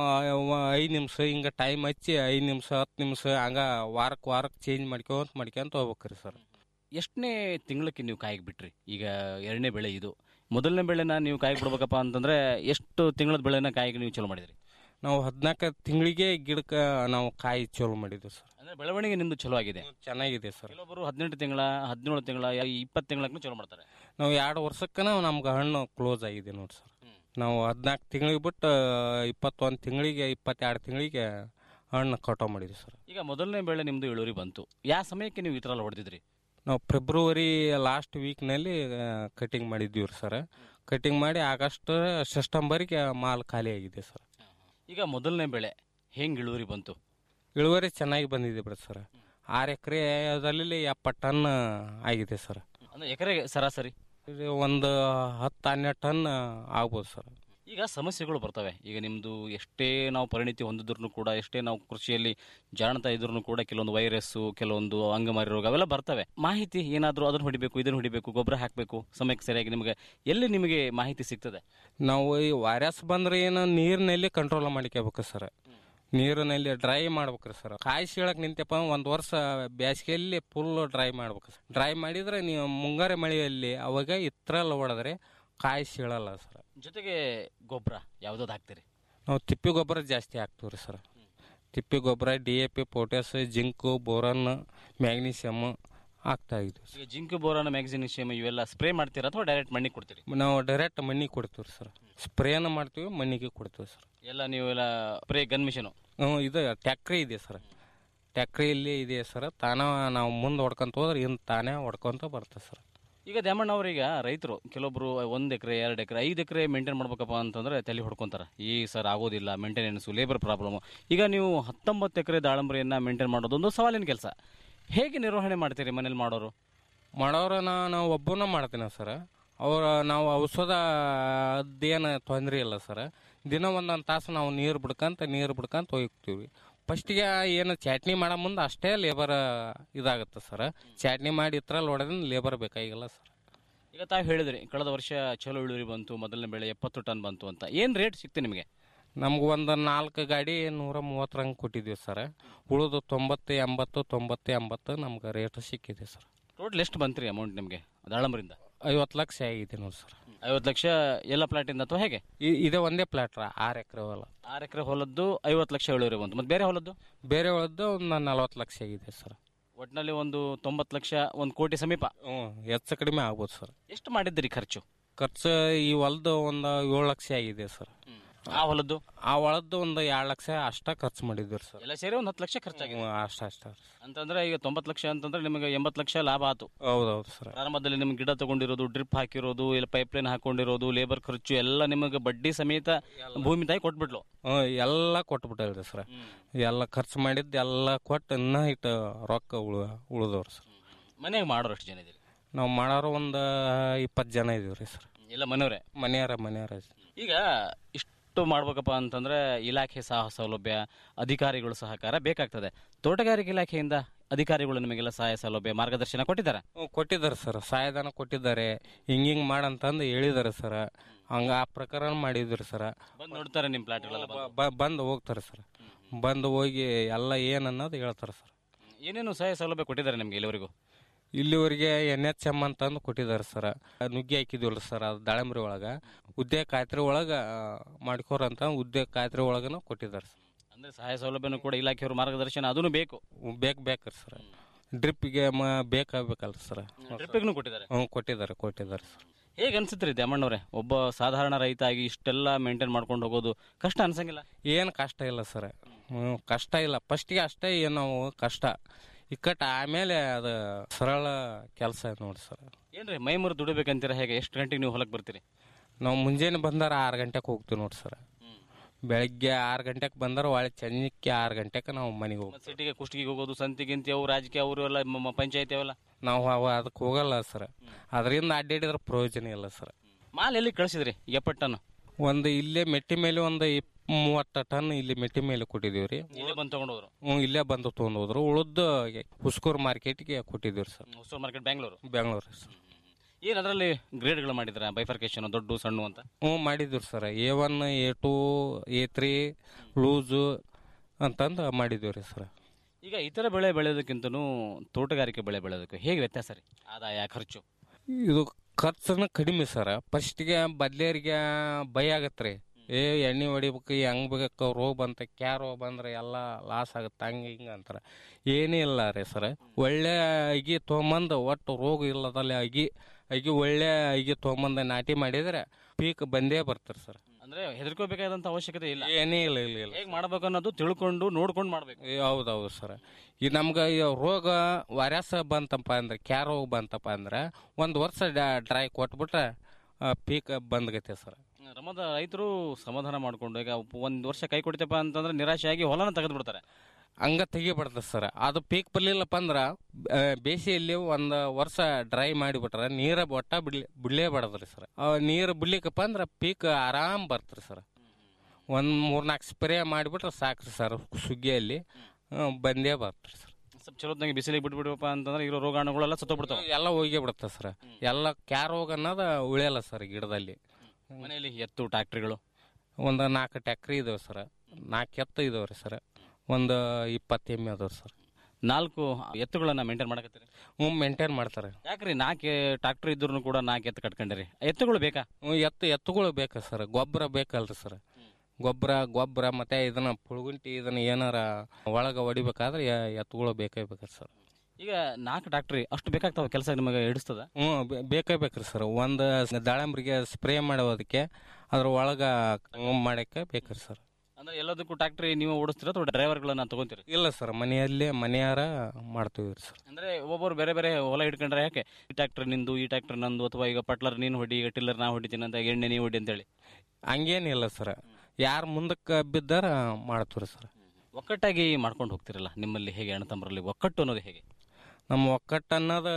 ಐದು ನಿಮಿಷ ಹಿಂಗೆ ಟೈಮ್ ಹಚ್ಚಿ ಐದು ನಿಮಿಷ ಹತ್ತು ನಿಮಿಷ ಹಂಗ ವಾರಕ್ಕೆ ವಾರಕ್ಕೆ ಚೇಂಜ್ ಮಾಡ್ಕೊಂತ ಮಾಡ್ಕೊಂತ ಹೋಗ್ಬೇಕ್ರಿ ಸರ್ ಎಷ್ಟನೇ ತಿಂಗಳಕ್ಕೆ ನೀವು ಕಾಯಿಗೆ ಬಿಟ್ರಿ ಈಗ ಎರಡನೇ ಬೆಳೆ ಇದು ಮೊದಲನೇ ಬೆಳೆನ ನೀವು ಕಾಯಿಗೆ ಬಿಡ್ಬೇಕಪ್ಪ ಅಂತಂದ್ರೆ ಎಷ್ಟು ತಿಂಗಳದ ಬೆಳೆನ ಕಾಯಿಗೆ ನೀವು ಚಲೋ ಮಾಡಿದ್ರಿ ನಾವು ಹದಿನಾಲ್ಕು ತಿಂಗಳಿಗೆ ಗಿಡಕ್ಕೆ ನಾವು ಕಾಯಿ ಚಲೋ ಮಾಡಿದ್ವಿ ಸರ್ ಅಂದ್ರೆ ಬೆಳವಣಿಗೆ ನಿಮ್ದು ಚಲೋ ಆಗಿದೆ ಚೆನ್ನಾಗಿದೆ ಸರ್ ಕೆಲವೊಬ್ಬರು ಹದಿನೆಂಟು ತಿಂಗಳ ಹದಿನೇಳು ತಿಂಗಳ ಇಪ್ಪತ್ತು ತಿಂಗಳಕ್ಕೂ ಚಲೋ ಮಾಡ್ತಾರೆ ನಾವು ಎರಡು ವರ್ಷಕ್ಕೆ ನಮ್ಗೆ ಹಣ್ಣು ಕ್ಲೋಸ್ ಆಗಿದೆ ನೋಡಿ ಸರ್ ನಾವು ಹದಿನಾಲ್ಕು ತಿಂಗಳಿಗೆ ಬಿಟ್ಟು ಇಪ್ಪತ್ತೊಂದು ತಿಂಗಳಿಗೆ ಇಪ್ಪತ್ತೆರಡು ತಿಂಗಳಿಗೆ ಹಣ್ಣು ಕಟಾವು ಮಾಡಿದ್ವಿ ಸರ್ ಈಗ ಮೊದಲನೇ ಬೆಳೆ ನಿಮ್ದು ಇಳುವರಿ ಬಂತು ಯಾವ ಸಮಯಕ್ಕೆ ನೀವು ಈ ತರ ಎಲ್ಲ ಹೊಡೆದಿದ್ರಿ ನಾವು ಫೆಬ್ರವರಿ ಲಾಸ್ಟ್ ವೀಕ್ನಲ್ಲಿ ಕಟಿಂಗ್ ಮಾಡಿದ್ದೀವಿ ರೀ ಸರ್ ಕಟಿಂಗ್ ಮಾಡಿ ಆಗಸ್ಟ್ ಸೆಪ್ಟೆಂಬರ್ಗೆ ಮಾಲ್ ಖಾಲಿ ಆಗಿದೆ ಸರ್ ಈಗ ಮೊದಲನೇ ಬೆಳೆ ಹೆಂಗ್ ಇಳುವರಿ ಬಂತು ಇಳುವರಿ ಚೆನ್ನಾಗಿ ಬಂದಿದೆ ಬಿಡಿ ಸರ್ ಆರು ಎಕರೆದಲ್ಲಿ ಎಪ್ಪತ್ತು ಟನ್ ಆಗಿದೆ ಸರ್ ಅಂದ್ರೆ ಎಕರೆಗೆ ಸರಾಸರಿ ಇದು ಒಂದು ಹತ್ತು ಹನ್ನೆರಡು ಟನ್ ಆಗ್ಬೋದು ಸರ್ ಈಗ ಸಮಸ್ಯೆಗಳು ಬರ್ತವೆ ಈಗ ನಿಮ್ಮದು ಎಷ್ಟೇ ನಾವು ಪರಿಣಿತಿ ಹೊಂದಿದ್ರು ಕೂಡ ಎಷ್ಟೇ ನಾವು ಕೃಷಿಯಲ್ಲಿ ಜಾಣತಾ ಇದ್ರೂ ಕೂಡ ಕೆಲವೊಂದು ವೈರಸ್ಸು ಕೆಲವೊಂದು ಅಂಗಮಾರಿ ರೋಗ ಅವೆಲ್ಲ ಬರ್ತವೆ ಮಾಹಿತಿ ಏನಾದರೂ ಅದನ್ನು ಹೊಡಿಬೇಕು ಇದನ್ನು ಹೊಡಿಬೇಕು ಗೊಬ್ಬರ ಹಾಕಬೇಕು ಸಮಯಕ್ಕೆ ಸರಿಯಾಗಿ ನಿಮಗೆ ಎಲ್ಲಿ ನಿಮಗೆ ಮಾಹಿತಿ ಸಿಗ್ತದೆ ನಾವು ಈ ವೈರಸ್ ಬಂದ್ರೆ ಏನು ನೀರಿನಲ್ಲಿ ಕಂಟ್ರೋಲ್ ಮಾಡ್ಕೋಬೇಕು ಸರ್ ನೀರಿನಲ್ಲಿ ಡ್ರೈ ಮಾಡ್ಬೇಕ್ರಿ ಸರ್ ಕಾಯಿ ಸೀಳಕ್ ನಿಂತಪ್ಪ ಒಂದು ವರ್ಷ ಬೇಸಿಗೆಯಲ್ಲಿ ಫುಲ್ ಡ್ರೈ ಮಾಡ್ಬೇಕು ಸರ್ ಡ್ರೈ ಮಾಡಿದ್ರೆ ನೀವು ಮುಂಗಾರು ಮಳೆಯಲ್ಲಿ ಅವಾಗ ಇತ್ರಲ್ಲಿ ಹೊಡೆದ್ರೆ ಕಾಯಿ ಸೀಳಲ್ಲ ಸರ್ ಜೊತೆಗೆ ಗೊಬ್ಬರ ಯಾವುದಾದ್ರು ಹಾಕ್ತೀರಿ ನಾವು ತಿಪ್ಪಿ ಗೊಬ್ಬರ ಜಾಸ್ತಿ ಹಾಕ್ತೀವಿ ರೀ ಸರ್ ತಿಪ್ಪಿ ಗೊಬ್ಬರ D A P potash zinc boron magnesium ಹಾಕ್ತಾ ಇದ್ವಿ ಈಗ ಜಿಂಕ್ ಬೋರಾನ ಮ್ಯಾಗ್ಸಿನಿಷಿಯಮ್ ಇವೆಲ್ಲ ಸ್ಪ್ರೇ ಮಾಡ್ತೀರಾ ಅಥವಾ ಡೈರೆಕ್ಟ್ ಮಣ್ಣಿಗೆ ಕೊಡ್ತೀರಿ ನಾವು ಡೈರೆಕ್ಟ್ ಮಣ್ಣಿಗೆ ಕೊಡ್ತೀವಿ ಸರ್ ಸ್ಪ್ರೇನ ಮಾಡ್ತೀವಿ ಮಣ್ಣಿಗೆ ಕೊಡ್ತೀವಿ ಸರ್ ಎಲ್ಲ ನೀವೆಲ್ಲ ಸ್ಪ್ರೇ ಗನ್ ಮಿಷನು ಹ್ಞೂ ಇದು ಟ್ಯಾಕ್ರಿ ಇದೆ ಸರ್ ಟ್ಯಾಕ್ರಿ ಇಲ್ಲಿ ಇದೆ ಸರ್ ತಾನ ನಾವು ಮುಂದೆ ಹೊಡ್ಕೊಂತ ಹೋದ್ರೆ ಇನ್ನು ತಾನೇ ಹೊಡ್ಕೊಂತ ಬರ್ತದೆ ಸರ್ ಈಗ ದ್ಯಾಮಣ್ಣವ್ರೀಗ ರೈತರು ಕೆಲವೊಬ್ರು ಒಂದು ಎಕರೆ ಎರಡು ಎಕರೆ ಐದು ಎಕರೆ ಮೇಂಟೈನ್ ಮಾಡ್ಬೇಕಪ್ಪ ಅಂತಂದ್ರೆ ತಲೆ ಹೊಡ್ಕೊಂತಾರೆ ಈ ಸರ್ ಆಗೋದಿಲ್ಲ ಮೇಂಟೆನೆನ್ಸು ಲೇಬರ್ ಪ್ರಾಬ್ಲಮ್ ಈಗ ನೀವು ಹತ್ತೊಂಬತ್ತು ಎಕರೆ ದಾಳಂಬರಿಯನ್ನು ಮೇಂಟೇನ್ ಮಾಡೋದು ಒಂದು ಸವಾಲಿನ ಕೆಲಸ ಹೇಗೆ ನಿರ್ವಹಣೆ ಮಾಡ್ತೀರಿ ಮನೇಲಿ ಮಾಡೋರು ಮಾಡೋರನ್ನ ನಾವು ಒಬ್ಬನ ಮಾಡ್ತೀನಿ ಸರ್ ಅವ್ರ ನಾವು ಔಷಧ ಅದೇನು ತೊಂದರೆ ಇಲ್ಲ ಸರ್ ದಿನ ಒಂದೊಂದು ತಾಸು ನಾವು ನೀರು ಬಿಡ್ಕಂತ ನೀರು ಬಿಡ್ಕಂತ ಹೋಗ್ತೀವಿ ಫಸ್ಟಿಗೆ ಏನು ಚಟ್ನಿ ಮಾಡೋ ಮುಂದೆ ಅಷ್ಟೇ ಲೇಬರ್ ಇದಾಗುತ್ತೆ ಸರ್ ಚಟ್ನಿ ಮಾಡಿ ಇತ್ರಲ್ಲಿ ಹೊಡೆದ್ರೆ ಲೇಬರ್ ಬೇಕಾಗಿಲ್ಲ ಸರ್ ಈಗ ತಾವು ಹೇಳಿದ್ರಿ ಕಳೆದ ವರ್ಷ ಚಲೋ ಇಳುವರಿ ಬಂತು ಮೊದಲನೇ ಬೆಳೆ ಎಪ್ಪತ್ತು ಟನ್ ಬಂತು ಅಂತ ಏನು ರೇಟ್ ಸಿಕ್ತು ನಿಮಗೆ ನಮ್ಗೆ ಒಂದು ನಾಲ್ಕು ಗಾಡಿ ನೂರ ಮೂವತ್ತರಂಗೆ ಕೊಟ್ಟಿದ್ವಿ ಸರ್ ಉಳಿದು ತೊಂಬತ್ತು ಎಂಬತ್ತು ತೊಂಬತ್ತು ಎಂಬತ್ತು ನಮ್ಗೆ ರೇಟ್ ಸಿಕ್ಕಿದೆ ಸರ್ ಟೋಟಲ್ ಎಷ್ಟು ಬಂತ್ರಿ ಅಮೌಂಟ್ ನಿಮಗೆ ದಾಳಂಬರಿಂದ ಐವತ್ತು ಲಕ್ಷ ಆಗಿದೆ ನೋಡಿ ಸರ್ ಐವತ್ತು ಲಕ್ಷ ಎಲ್ಲ ಪ್ಲಾಟಿಂದ ಅಥವಾ ಹೇಗೆ ಇ- ಇದೇ ಒಂದೇ ಪ್ಲಾಟ್ರ ಆರು ಎಕರೆ ಹೊಲ ಆರು ಎಕರೆ ಹೊಲದ್ದು ಐವತ್ತು ಲಕ್ಷ ಇಳುವರಿ ಬಂತು ಮತ್ತು ಬೇರೆ ಹೊಲದ್ದು ಬೇರೆ ಹೊಲದ್ದು ಒಂದು ನಲ್ವತ್ತು ಲಕ್ಷ ಆಗಿದೆ ಸರ್ ಒಟ್ಟಿನಲ್ಲಿ ಒಂದು ತೊಂಬತ್ತು ಲಕ್ಷ ಒಂದು ಕೋಟಿ ಸಮೀಪ ಹ್ಞೂ ಹೆಚ್ಚು ಕಡಿಮೆ ಆಗ್ಬೋದು ಸರ್ ಎಷ್ಟು ಮಾಡಿದ್ರಿ ಖರ್ಚು ಖರ್ಚು ಈ ಹೊಲದ್ದು ಒಂದು ಏಳು ಲಕ್ಷ ಆಗಿದೆ ಸರ್ ಆ ಹೊಲದ್ದು ಆ ಹೊಲದ್ದು ಒಂದು ಎರಡು ಲಕ್ಷ ಅಷ್ಟ ಖರ್ಚು ಮಾಡಿದ್ವಿ ಸರ್ ಎಲ್ಲ ಸೇರಿ ಒಂದು ಹತ್ತು ಲಕ್ಷ ಖರ್ಚಾಗಿದೆ ಹ್ಞೂ, ಅಷ್ಟ ಅಷ್ಟ ಅಂತಂದ್ರೆ ಈಗ ತೊಂಬತ್ತು ಲಕ್ಷ ಅಂತಂದ್ರೆ ನಿಮಗೆ ಎಂಬತ್ತು ಲಕ್ಷ ಲಾಭ ಆತು ಹೌದೌದು ಸರ್ ಪ್ರಾರಂಭದಲ್ಲಿ ನಿಮ್ಗೆ ಗಿಡ ತಗೊಂಡಿರೋದು ಡ್ರಿಪ್ ಹಾಕಿರೋದು ಇಲ್ಲ ಪೈಪ್ ಲೈನ್ ಹಾಕೊಂಡಿರೋದು ಲೇಬರ್ ಖರ್ಚು ಎಲ್ಲ ನಿಮಗೆ ಬಡ್ಡಿ ಸಮೇತ ಭೂಮಿ ತಾಯಿ ಕೊಟ್ಬಿಟ್ಲು ಹ್ಞೂ ಎಲ್ಲ ಕೊಟ್ಬಿಟ್ಟಲ್ರಿ ಸರ್ ಎಲ್ಲ ಖರ್ಚು ಮಾಡಿದ್ದು ಎಲ್ಲ ಕೊಟ್ಟು ಇನ್ನೂ ಇಟ್ಟು ರೊಕ್ಕ ಉಳು ಉಳಿದವ್ರು ಸರ್ ಮನೆಗೆ ಮಾಡೋರು ಎಷ್ಟು ಜನ ಇದ್ದೀರಿ ನಾವು ಮಾಡೋರು ಒಂದು ಇಪ್ಪತ್ತು ಜನ ಇದೀವಿ ರೀ ಸರ್ ಎಲ್ಲ ಮನೆಯವರೇ ಮನೆಯವರ ಮನೆಯವರ ಈಗ ಇಷ್ಟು ಮಾಡ್ಬೇಕಪ್ಪ ಅಂತಂದ್ರೆ ಇಲಾಖೆ ಸಹ ಸೌಲಭ್ಯ ಅಧಿಕಾರಿಗಳು ಸಹಕಾರ ಬೇಕಾಗ್ತದೆ ತೋಟಗಾರಿಕೆ ಇಲಾಖೆಯಿಂದ ಅಧಿಕಾರಿಗಳು ನಿಮಗೆಲ್ಲ ಸಹಾಯ ಸೌಲಭ್ಯ ಮಾರ್ಗದರ್ಶನ ಕೊಟ್ಟಿದ್ದಾರೆ ಹ್ಞೂ ಕೊಟ್ಟಿದ್ದಾರೆ ಸರ್ ಸಹಾಯಧನ ಕೊಟ್ಟಿದ್ದಾರೆ ಹಿಂಗೆ ಹಿಂಗೆ ಮಾಡಂತಂದು ಹೇಳಿದ್ದಾರೆ ಸರ್ ಹಂಗ ಆ ಪ್ರಕಾರ ಮಾಡಿದ್ರಿ ಸರ್ ಬಂದು ನೋಡ್ತಾರೆ ನಿಮ್ಮ ಪ್ಲಾಟ್ಗಳೆಲ್ಲ ಬಂದು. ಬ- ಬಂದು ಹೋಗ್ತಾರೆ ಸರ್ ಬಂದು ಹೋಗಿ ಎಲ್ಲ ಏನು ಅನ್ನೋದು ಹೇಳ್ತಾರೆ ಸರ್ ಏನೇನು ಸಹಾಯ ಸೌಲಭ್ಯ ಕೊಟ್ಟಿದ್ದಾರೆ ನಿಮ್ಗೆ ಇಲ್ಲಿವರೆಗೂ ಇಲ್ಲಿವರೆಗೆ ಎನ್ ಎಚ್ ಎಮ್ ಅಂತಂದು ಕೊಟ್ಟಿದ್ದಾರೆ ಸರ್ ನುಗ್ಗಿ ಹಾಕಿದ್ವಲ್ಲ ಸರ್ ಅದು ದಾಳಂಬ್ರಿ ಒಳಗೆ ಉದ್ಯೋಗ ಖಾತ್ರಿ ಒಳಗೆ ಮಾಡ್ಕೋರಂತ ಉದ್ಯೋಗ ಖಾತ್ರಿ ಒಳಗನು ಕೊಟ್ಟಿದ್ದಾರೆ ಸರ್ ಅಂದ್ರೆ ಸಹಾಯ ಸೌಲಭ್ಯನೂ ಕೂಡ ಇಲಾಖೆಯವರು ಮಾರ್ಗದರ್ಶನ ಅದನ್ನು ಬೇಕು ಬೇಕು ಬೇಕ್ರಿ ಸರ್ ಡ್ರಿಪ್ಗೆ ಮ ಬೇಕಾಗಬೇಕಲ್ಲ ಸರ್ ಡ್ರಿಪ್ಪಿಗೂ ಕೊಟ್ಟಿದ್ದಾರೆ ಹ್ಞೂ ಕೊಟ್ಟಿದ್ದಾರೆ ಕೊಟ್ಟಿದ್ದಾರೆ ಸರ್ ಹೇಗೆ ಅನ್ಸುತ್ತೆ ರೀ ದ್ಯಾಮಣ್ಣವ್ರೆ ಒಬ್ಬ ಸಾಧಾರಣ ರೈತ ಆಗಿ ಇಷ್ಟೆಲ್ಲ ಮೇಂಟೈನ್ ಮಾಡ್ಕೊಂಡು ಹೋಗೋದು ಕಷ್ಟ ಅನ್ಸಂಗಿಲ್ಲ ಏನು ಕಷ್ಟ ಇಲ್ಲ ಸರ್ ಹ್ಞೂ ಕಷ್ಟ ಇಲ್ಲ ಫಸ್ಟಿಗೆ ಅಷ್ಟೇ ಏನು ನಾವು ಕಷ್ಟ ಇಕ್ಕಟ್ಟ ಆಮೇಲೆ ಅದು ಸರಳ ಕೆಲಸ ನೋಡಿ ಸರ್ ಏನ್ರಿ ಮೈ ಮುರು ದುಡಿಬೇಕಂತೀರ ಹೇಗೆ ಎಷ್ಟು ಗಂಟೆಗೆ ನೀವು ಹೊಲಕ್ಕೆ ಬರ್ತೀರಿ ನಾವು ಮುಂಜಾನೆ ಬಂದಾರ ಆರು ಗಂಟೆಗೆ ಹೋಗ್ತೀವಿ ನೋಡಿ ಸರ್ ಬೆಳಗ್ಗೆ ಆರು ಗಂಟೆಗೆ ಬಂದಾರ ಒಳ್ಳೆ ಚಂದಕ್ಕೆ ಆರು ಗಂಟೆಗೆ ನಾವು ಮನೆಗೆ ಹೋಗ್ತೀವಿ ಸಿಟಿಗೆ ಕುಷ್ಟಗಿಗೆ ಹೋಗೋದು ಸಂತಿ ಗಿಂತಿ ಅವು ರಾಜಕೀಯ ಅವರು ಎಲ್ಲ ಮ- ಪಂಚಾಯತಿ ಅವೆಲ್ಲ ನಾವು ಅವ ಅದಕ್ಕೆ ಹೋಗಲ್ಲ ಸರ್ ಅದರಿಂದ ಅಡ್ಡಾಡಿದ್ರೆ ಪ್ರಯೋಜನ ಇಲ್ಲ ಸರ್ ಮಾಲ್ ಎಲ್ಲಿ ಕಳಿಸಿದ್ರಿ ಎಪ್ಪತ್ತು ಟನ್ ಒಂದು ಇಲ್ಲೇ ಮೆಟ್ಟಿ ಮೇಲೆ ಒಂದು ಇಪ್ ಮೂವತ್ತು ಟನ್ ಇಲ್ಲಿ ಮೆಟ್ಟಿ ಮೇಲೆ ಕೊಟ್ಟಿದ್ದೀವಿ ರೀ ಇಲ್ಲೇ ಬಂದು ತಗೊಂಡೋದ್ರು ಹ್ಞೂ ಇಲ್ಲೇ ಬಂದು ತೊಗೊಂಡು ಹೋದ್ರು ಉಳಿದು ಹುಸ್ಕೂರು ಮಾರ್ಕೆಟ್ಗೆ ಕೊಟ್ಟಿದ್ದೀವಿ sir Hosur market Bangalore Bengaluru sir ಏನು ಅದರಲ್ಲಿ ಗ್ರೇಡ್ಗಳು ಮಾಡಿದ್ರ ಬೈಫರ್ಕೇಶನ್ ದೊಡ್ಡ ಸಣ್ಣ ಅಂತ ಹ್ಞೂ ಮಾಡಿದ್ದೀವಿ sir A one A two A three loose ಅಂತಂದು ಮಾಡಿದ್ದೀವಿ ರೀ ಸರ್ ಈಗ ಇತರ ಬೆಳೆ ಬೆಳೆಯೋದಕ್ಕಿಂತನೂ ತೋಟಗಾರಿಕೆ ಬೆಳೆ ಬೆಳೆಯೋದಕ್ಕೆ ಹೇಗೆ ವ್ಯತ್ಯಾಸ ರೀ ಆದಾಯ ಖರ್ಚು ಇದು ಖರ್ಚನ ಕಡಿಮೆ ಸರ್ ಫಸ್ಟಿಗೆ ಬದ್ಲಿಯರಿಗೆ ಭಯ ಆಗತ್ತೆ ರೀ ಏ ಎಣ್ಣೆ ಹೊಡಿಬೇಕು ಹೆಂಗ್ ಬೇಕು ರೋಗ ಬಂತ ಕ್ಯಾ ರೋಗ ಬಂದ್ರೆ ಎಲ್ಲ ಲಾಸ್ ಆಗುತ್ತೆ ಹಂಗೆ ಹಿಂಗೆ ಅಂತಾರೆ ಏನೇ ಇಲ್ಲ ರೀ ಸರ್ ಒಳ್ಳೆ ಅಗಿ ತೊಗೊಂಬಂದು ಒಟ್ಟು ರೋಗ ಇಲ್ಲದಲ್ಲಿ ಅಗಿ ಅಗಿ ಒಳ್ಳೆ ಅಗಿ ತೊಗೊಂಬಂದು ನಾಟಿ ಮಾಡಿದ್ರೆ ಪೀಕ್ ಬಂದೇ ಬರ್ತಾರೆ ಸರ್ ಅಂದ್ರೆ ಹೆದರ್ಕೋಬೇಕಾದಂತ ಅವಶ್ಯಕತೆ ಇಲ್ಲ ಏನೇ ಇಲ್ಲ ಇಲ್ಲ ಇಲ್ಲ ಹೇಗೆ ಮಾಡ್ಬೇಕು ಅನ್ನೋದು ತಿಳ್ಕೊಂಡು ನೋಡ್ಕೊಂಡು ಮಾಡ್ಬೇಕು ಏ, ಹೌದೌದು ಸರ್ ಈ ನಮ್ಗೆ ಈ ರೋಗ ವೈರಸ್ ಬಂತಪ್ಪ ಅಂದ್ರೆ ಕ್ಯಾ ರೋಗ ಬಂತಪ್ಪ ಅಂದ್ರೆ ಒಂದು ವರ್ಷ ಡ್ರೈ ಕೊಟ್ಬಿಟ್ರೆ ಪೀಕ್ ಬಂದ್ಗತ್ತೆ ಸರ್ ರಮದ ರೈತರು ಸಮಾಧಾನ ಮಾಡ್ಕೊಂಡು ಈಗ ಒಂದ್ ವರ್ಷ ಕೈ ಕೊಡ್ತಪ್ಪ ಅಂತಂದ್ರೆ ನಿರಾಶೆಯಾಗಿ ಹೊಲನ ತೆಗೆದು ಬಿಡ್ತಾರೆ ಹಂಗ ತೆಗಿಬಾರ್ದು ಸರ್ ಅದು ಪೀಕ್ ಬರ್ಲಿಲ್ಲಪ್ಪ ಅಂದ್ರ ಆ, ಬೇಸಿಗೆಯಲ್ಲಿ ಒಂದು ವರ್ಷ ಡ್ರೈ ಮಾಡಿಬಿಟ್ರೆ ನೀರ ಒಟ್ಟ ಬಿಡ್ಲಿ ಬಿಡ್ಲೇಬಾರ್ದ್ರಿ ಸರ್ ನೀರು ಬಿಡ್ಲಿಕ್ಕಪ್ಪ ಅಂದ್ರ ಪೀಕ್ ಆರಾಮ್ ಬರ್ತರಿ ಸರ್ ಒಂದು ಮೂರ್ನಾಲ್ಕು ಸ್ಪ್ರೇ ಮಾಡಿಬಿಟ್ರೆ ಸಾಕ್ರಿ ಸರ್ ಸುಗ್ಗಿಯಲ್ಲಿ ಆ, ಬಂದೇ ಬರ್ತ್ರಿ ಸರ್ ಸ್ವಲ್ಪ ಚಲೋತ್ನಾಗ ಬಿಸಿಲಿಗೆ ಬಿಟ್ಬಿಡ್ಬೇಕಪ್ಪ ಅಂತಂದ್ರೆ ಇರೋ ರೋಗಾಣುಗಳೆಲ್ಲ ಸತ್ತೋಗ್ಬಿಡ್ತಾವ ಎಲ್ಲ ಹೋಗಿ ಬಿಡುತ್ತೆ ಸರ್ ಎಲ್ಲ ಕ್ಯಾರ್ ರೋಗ ಅನ್ನೋದು ಉಳಿಯಲ್ಲ ಸರ್ ಗಿಡದಲ್ಲಿ ಮನೆಯಲ್ಲಿ ಎತ್ತು ಟ್ಯಾಕ್ಟ್ರಿಗಳು ಒಂದು ನಾಲ್ಕು ಟ್ಯಾಕ್ರಿ ಇದಾವೆ ಸರ್ ನಾಲ್ಕು ಎತ್ತು ಇದಾವೆ ರೀ ಸರ್ ಒಂದು ಇಪ್ಪತ್ತು ಎಮ್ಮೆ ಅದಾವೆ ಸರ್ ನಾಲ್ಕು ಎತ್ತುಗಳನ್ನ ಮೇಂಟೈನ್ ಮಾಡಕತ್ತೀರಿ ಹ್ಞೂ ಮೇಂಟೈನ್ ಮಾಡ್ತಾರೆ ಯಾಕ್ರಿ ನಾಲ್ಕು ಟ್ರಾಕ್ಟರ್ ಇದ್ರು ಕೂಡ ನಾಲ್ಕು ಎತ್ತು ಕಟ್ಕೊಂಡಿರಿ ಎತ್ತುಗಳು ಬೇಕಾ ಹ್ಞೂ ಎತ್ತು ಎತ್ತುಗಳು ಬೇಕು ಸರ್ ಗೊಬ್ಬರ ಬೇಕಲ್ರಿ ಸರ್ ಗೊಬ್ಬರ ಗೊಬ್ಬರ ಮತ್ತೆ ಇದನ್ನ ಪುಳ್ಗುಂಟಿ ಇದನ್ನ ಏನಾರ ಒಳಗೆ ಹೊಡಿಬೇಕಾದ್ರೆ ಎ- ಎತ್ತುಗಳು ಬೇಕೇ ಬೇಕು ಸರ್ ಈಗ ನಾಲ್ಕು ಟ್ರಾಕ್ಟ್ರಿ ಅಷ್ಟು ಬೇಕಾಗ್ತಾವ ಕೆಲಸ ನಿಮಗೆ ಹಿಡಿಸ್ತದ ಹ್ಞೂ ಬೇ- ಬೇಕೇ ಬೇಕ್ರಿ ಸರ್ ಒಂದು ದಾಳಂಬ್ರಿಗೆ ಸ್ಪ್ರೇ ಮಾಡೋದಕ್ಕೆ ಅದ್ರ ಒಳಗೆ ಮಾಡಕ್ಕೆ ಬೇಕ್ರಿ ಸರ್ ಅಂದ್ರೆ ಎಲ್ಲದಕ್ಕೂ ಟ್ರಾಕ್ಟ್ರಿ ನೀವು ಓಡಿಸ್ತೀರ ಅಥವಾ ಡ್ರೈವರ್ಗಳನ್ನ ತಗೊಂತೀರಿ ಇಲ್ಲ ಸರ್ ಮನೆಯಲ್ಲೇ ಮನೆಯಾರ ಮಾಡ್ತೀವಿ ರೀ ಸರ್ ಅಂದ್ರೆ ಒಬ್ಬೊಬ್ರು ಬೇರೆ ಬೇರೆ ಹೊಲ ಹಿಡ್ಕೊಂಡ್ರೆ ಯಾಕೆ ಈ ಟ್ರಾಕ್ಟರ್ ನಿಂದು ಈ ಟ್ರಾಕ್ಟರ್ ನಂದು ಅಥವಾ ಈಗ ಪಟ್ಲರ್ ನೀನು ಹೊಡಿ ಈಗ ಟಿಲ್ಲರ್ ನಾ ಹೊಡಿತೀನಿ ಅಂತ ಎಣ್ಣೆ ನೀವು ಹೊಡಿ ಅಂತೇಳಿ ಹಂಗೇನಿಲ್ಲ ಸರ್ ಯಾರು ಮುಂದಕ್ಕೆ ಬಿದ್ದಾರ ಮಾಡ್ತೀವಿ ಸರ್ ಒಕ್ಕಟ್ಟಾಗಿ ಮಾಡ್ಕೊಂಡು ಹೋಗ್ತಿರಲ್ಲ ನಿಮ್ಮಲ್ಲಿ ಹೇಗೆ ಅಣ್ಣ ತಮ್ಮರಲ್ಲಿ ಒಕ್ಕಟ್ಟು ಅನ್ನೋದು ಹೇಗೆ ನಮ್ಮ ಒಕ್ಕಟ್ಟು ಅನ್ನೋದು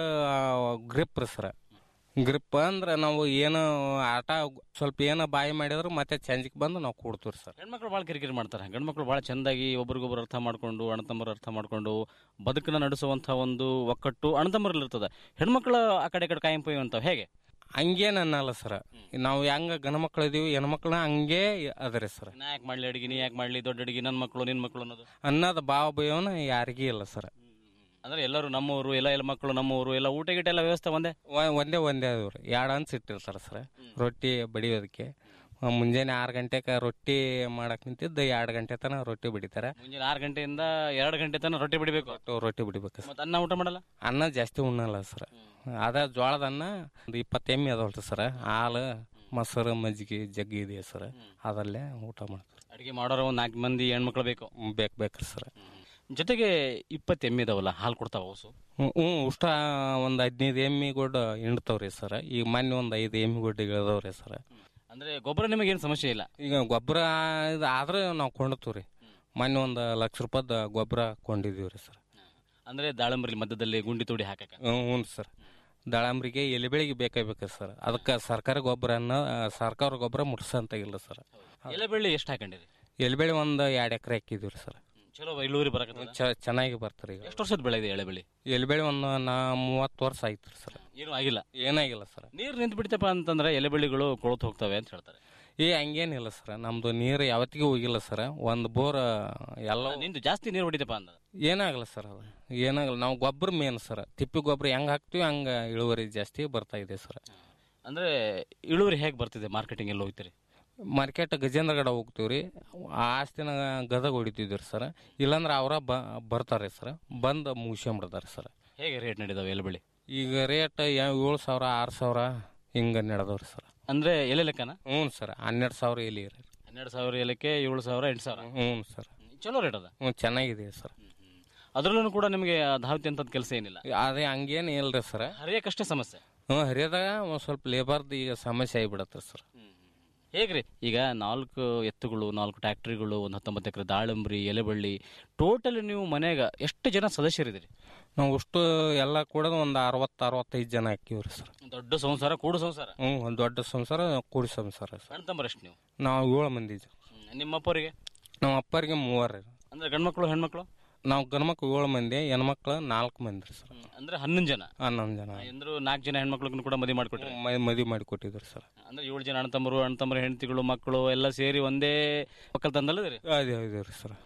ಗ್ರಿಪ್ ರೀ ಸರ್ ಗ್ರಿಪ್ ಅಂದ್ರೆ ನಾವು ಏನೋ ಆಟ ಸ್ವಲ್ಪ ಏನೋ ಬಾಯಿ ಮಾಡಿದ್ರೆ ಮತ್ತೆ ಚಂಜಿಗೆ ಬಂದು ನಾವು ಕೊಡ್ತೀವಿ ಸರ್ ಹೆಣ್ಮಕ್ಳು ಭಾಳ ಕಿರಿಕಿರಿ ಮಾಡ್ತಾರೆ ಗಂಡ್ಮಕ್ಳು ಭಾಳ ಚಂದಾಗಿ ಒಬ್ರಿಗೊಬ್ರು ಅರ್ಥ ಮಾಡ್ಕೊಂಡು ಅಣ್ಣ ತಮ್ಮರು ಅರ್ಥ ಮಾಡ್ಕೊಂಡು ಬದುಕನ್ನ ನಡೆಸುವಂಥ ಒಂದು ಒಕ್ಕಟ್ಟು ಅಣ್ಣ ತಮ್ಮರಲ್ಲಿ ಇರ್ತದೆ ಹೆಣ್ಮಕ್ಳು ಆ ಕಡೆ ಈ ಕಡೆ ಕಾಯಂ ಪೊಯ್ಯು ಅಂತಾವ್ ಹೇಗೆ ಹಂಗೇನು ಅನ್ನಲ್ಲ ಸರ್ ನಾವು ಹೆಂಗ ಗಂಡ್ಮಕ್ಳು ಇದೀವಿ ಹೆಣ್ಮಕ್ಳನ್ನ ಹಂಗೇ ಅದರಿ ಸರ್ ನಾ ಯಾಕೆ ಮಾಡ್ಲಿ ಅಡಿಗೆ ನೀ ಯಾಕೆ ಮಾಡ್ಲಿ ದೊಡ್ಡ ಅಡಿಗೆ ನನ್ನ ಮಕ್ಕಳು ನಿನ್ನ ಮಕ್ಕಳು ಅನ್ನೋದು ಅನ್ನೋದು ಭಾವ ಭಯವನ ಯಾರಿಗೂ ಇಲ್ಲ ಸರ್ ಅಂದ್ರೆ ಎಲ್ಲರೂ ನಮ್ಮವರು ಎಲ್ಲ ಎಲ್ಲ ಮಕ್ಕಳು ನಮ್ಮವರು ಎಲ್ಲ ಊಟ ಗೀಟ ಎಲ್ಲ ವ್ಯವಸ್ಥೆ ಒಂದೇ ಒಂದೇ ಒಂದೇ ಅದು ರೀ ಎರಡು ಅನ್ಸ್ ಇಟ್ಟಿರ್ತಾರೆ ಸರ್ ರೊಟ್ಟಿ ಬಡಿಯೋದಕ್ಕೆ ಆ, ಮುಂಜಾನೆ ಆರು ಗಂಟೆಗೆ ರೊಟ್ಟಿ ಮಾಡಕ್ ನಿಂತಿದ್ದು ಎರಡು ಗಂಟೆ ತನಕ ರೊಟ್ಟಿ ಬಡಿತಾರೆ ಮುಂಜಾನೆ ಆರು ಗಂಟೆಯಿಂದ ಎರಡು ಗಂಟೆ ತನಕ ರೊಟ್ಟಿ ಬಿಡಬೇಕು ರೊಟ್ಟಿ ಬಿಡಿಬೇಕು ಸರ್ ಮತ್ತೆ ಅನ್ನ ಊಟ ಮಾಡಲ್ಲ ಅನ್ನ ಜಾಸ್ತಿ ಉಣ್ಣಲ್ಲ ಸರ್ ಅದ ಜೋಳದ ಅನ್ನ ಒಂದು ಇಪ್ಪತ್ತು ಎಮ್ಮೆ ಅದಾವಲ್ರಿ ಸರ್ ಹಾಲು ಮೊಸರು ಮಜ್ಜಿಗೆ ಜಗ್ಗಿ ಇದೆ ಸರ್ ಅದಲ್ಲೇ ಊಟ ಮಾಡ್ತಾರೆ ಅಡಿಗೆ ಮಾಡೋರು ಒಂದು ನಾಲ್ಕು ಮಂದಿ ಹೆಣ್ಮಕ್ಳು ಬೇಕು ಬೇಕು ಬೇಕ್ರಿ ಸರ್ ಜೊತೆಗೆ ಇಪ್ಪತ್ತು ಎಮ್ಮೆ ಇದಾವಲ್ಲ ಹಾಲು ಕೊಡ್ತಾವ ಹಸು ಹ್ಞೂ ಹ್ಞೂ ಉಷ್ಟ ಒಂದು ಹದಿನೈದು ಎಮ್ಮಿ ಗೊಡ್ಡ ಹಿಂಡ್ತಾವ್ರಿ ಸರ್ ಈಗ ಮೊನ್ನೆ ಒಂದು ಐದು ಎಮ್ಮಿ ಗೊಡ್ಡ ಇಳಿದವ್ರಿ ಸರ್ ಅಂದ್ರೆ ಗೊಬ್ಬರ ನಿಮಗೆ ಏನು ಸಮಸ್ಯೆ ಇಲ್ಲ ಈಗ ಗೊಬ್ಬರ ಇದು ಆದ್ರೆ ನಾವು ಕೊಂಡ್ತೀವಿ ರೀ ಮೊನ್ನೆ ಒಂದು ಲಕ್ಷ ರೂಪಾಯ್ದು ಗೊಬ್ಬರ ಕೊಂಡಿದೀವಿ ರೀ ಸರ್ ಅಂದ್ರೆ ದಾಳಂಬರಿ ಮಧ್ಯದಲ್ಲಿ ಗುಂಡಿ ತೋಡಿ ಹಾಕಕ್ಕೆ ಹ್ಞೂ ಹ್ಞೂ ಸರ್ ದಾಳಂಬ್ರಿಗೆ ಎಲೆ ಬೆಳಿಗ್ಗೆ ಬೇಕೇ ಬೇಕು ಸರ್ ಅದಕ್ಕೆ ಸರ್ಕಾರ ಗೊಬ್ಬರ ಅನ್ನೋ ಸರ್ಕಾರ ಗೊಬ್ಬರ ಮುಟ್ಸಂತಾಗಿಲ್ಲ ಸರ್ ಎಲೆ ಬೆಳ್ಳಿ ಎಷ್ಟು ಹಾಕೊಂಡಿರಿ ಎಲೆ ಬೆಳೆ ಒಂದು ಎರಡು ಎಕರೆ ಹಾಕಿದೀವಿ ರೀ ಸರ್ ಚಲೋ ಇಳುವರಿ ಬರಕತ್ತದ ಚ- ಚೆನ್ನಾಗಿ ಬರ್ತಾರೆ ಈಗ ಎಷ್ಟು ವರ್ಷದ ಬೆಳೆ ಇದೆ ಎಳೆ ಬೆಳೆ ಎಲೆ ಬೆಳೆ ಒಂದು ನಾ ಮೂವತ್ತು ವರ್ಷ ಆಯ್ತು ರೀ ಸರ್ ಏನು ಆಗಿಲ್ಲ ಏನಾಗಿಲ್ಲ ಸರ್ ನೀರು ನಿಂತು ಬಿಡ್ತಪ್ಪ ಅಂತಂದ್ರೆ ಎಲೆ ಬೆಳೆಗಳು ಕೊಳತು ಹೋಗ್ತವೆ ಅಂತ ಹೇಳ್ತಾರೆ ಏ ಹಂಗೇನಿಲ್ಲ ಸರ್ ನಮ್ದು ನೀರು ಯಾವತ್ತಿಗೂ ಹೋಗಿಲ್ಲ ಸರ್ ಒಂದು ಬೋರ್ ಎಲ್ಲ ನಿಂದು ಜಾಸ್ತಿ ನೀರು ಹೊಡಿತಪ್ಪ ಅಂದ ಏನಾಗಲ್ಲ ಸರ್ ಅದು ಏನಾಗಲ್ಲ ನಾವು ಗೊಬ್ಬರ ಮೇನ್ ಸರ್ ತಿಪ್ಪಿ ಗೊಬ್ಬರ ಹೆಂಗ್ ಹಾಕ್ತಿವಿ ಹಂಗ ಇಳುವರಿ ಜಾಸ್ತಿ ಬರ್ತಾ ಇದೆ ಸರ್ ಅಂದ್ರೆ ಇಳುವರಿ ಹೇಗೆ ಬರ್ತಿದೆ ಮಾರ್ಕೆಟಿಂಗ್ ಎಲ್ಲ ಹೋಗ್ತೀರಿ ಮಾರ್ಕೆಟ್ ಗಜೇಂದ್ರಗಡ ಹೋಗ್ತೀವಿ ರೀ ಆಸ್ತಿನ ಗದಗ ಹೊಡಿತಿದ್ವಿ ಸರ್ ಇಲ್ಲಾಂದ್ರೆ ಅವರ ಬ ಬರ್ತಾರೆ ಸರ್ ಬಂದು ಮುಗಿಸ್ಕೊಂಬಿಡ್ತಾರೆ ಸರ್ ಹೇಗೆ ರೇಟ್ ನಡೆದಾವೆ ಎಲೆ ಬೆಳೆ ಈಗ ರೇಟ್ ಏಳು ಸಾವಿರ ಆರು ಸಾವಿರ ಹಿಂಗೆ ನಡೆದವ್ರಿ ಸರ್ ಅಂದ್ರೆ ಎಲೆ ಲೆಕ್ಕನ ಹ್ಞೂ ಸರ್ ಹನ್ನೆರಡು ಸಾವಿರ ಎಲ್ಲಿ ರೀ ಹನ್ನೆರಡು ಸಾವಿರ ಎಲೆಕ್ಕೆ ಏಳು ಸಾವಿರ ಎಂಟು ಸಾವಿರ ಹ್ಞೂ ಸರ್ ಚಲೋ ರೇಟ್ ಅದ ಹ್ಞೂ ಚೆನ್ನಾಗಿದೆ ಸರ್ ಅದ್ರಲ್ಲೂ ಕೂಡ ನಿಮಗೆ ಧಾವತಿ ಅಂತದ್ ಕೆಲಸ ಏನಿಲ್ಲ ಅದೇ ಹಂಗೇನು ಇಲ್ರಿ ಸರ್ ಹರಿಯಕ್ಕಷ್ಟೇ ಸಮಸ್ಯೆ ಹ್ಞೂ ಹರಿಯದಾಗ ಒಂದು ಸ್ವಲ್ಪ ಲೇಬರ್ದು ಈಗ ಸಮಸ್ಯೆ ಆಗಿಬಿಡತ್ತೆ ಸರ್ ಹೇಗ್ರಿ ಈಗ ನಾಲ್ಕು ಎತ್ತುಗಳು ನಾಲ್ಕು ಟ್ಯಾಕ್ಟ್ರಿಗಳು ಒಂದು ಹತ್ತೊಂಬತ್ತು ಎಕರೆ ದಾಳಂಬ್ರಿ ಎಲೆಬಳ್ಳಿ ಟೋಟಲ್ ನೀವು ಮನ್ಯಾಗ ಎಷ್ಟು ಜನ ಸದಸ್ಯರಿದ್ದೀರಿ ನಾವು ಅಷ್ಟು ಎಲ್ಲ ಕೂಡ ಒಂದು ಅರವತ್ತು ಅರವತ್ತೈದು ಜನ ಹಾಕಿವ್ರಿ ಸರ್ ದೊಡ್ಡ ಸಂಸಾರ ಕೂಡು ಸಂಸಾರ ಹ್ಞೂ ಒಂದು ದೊಡ್ಡ ಸಂಸಾರ ಕೂಡಿ ಸಂಸಾರ ಸರ್ ಅಣ್ಣ ತಮ್ಮರಷ್ಟು ನೀವು ನಾವು ಏಳು ಮಂದಿ ಇದ್ದೀವಿ. ನಿಮ್ಮ ಅಪ್ಪರಿಗೆ ನಮ್ಮ ಅಪ್ಪರಿಗೆ ಮೂವರು ಅಂದ್ರೆ ಗಂಡ್ಮಕ್ಳು ಹೆಣ್ಮಕ್ಳು ನಾವು ಗಂಡ್ಮಕ್ಳು ಏಳು ಮಂದಿ ಹೆಣ್ಮಕ್ಳು ನಾಲ್ಕು ಮಂದಿ ರೀ ಸರ್ ಅಂದ್ರೆ ಹನ್ನೊಂದು ಜನ ಹನ್ನೊಂದು ಜನ ಅಂದ್ರು ನಾಲ್ಕು ಜನ ಹೆಣ್ಮಕ್ಳಿಗೂ ಕೂಡ ಮದುವೆ ಮಾಡಿಕೊಟ್ರಿ ಮದುವೆ ಮಾಡಿ ಕೊಟ್ಟಿದ್ರು ಸರ್ ಅಂದ್ರೆ ಏಳು ಜನ ಅಣ್ಣ ತಮ್ಮರು ಅಣ್ಣ ತಮ್ಮರ ಹೆಂಡತಿಗಳು ಮಕ್ಕಳು ಎಲ್ಲ ಸೇರಿ ಒಂದೇ ಒಕ್ಕಲ್ತನದಲ್ಲಿದ್ದೀರಿ ಅದೇ ಅದೇ ರೀ ಸರ್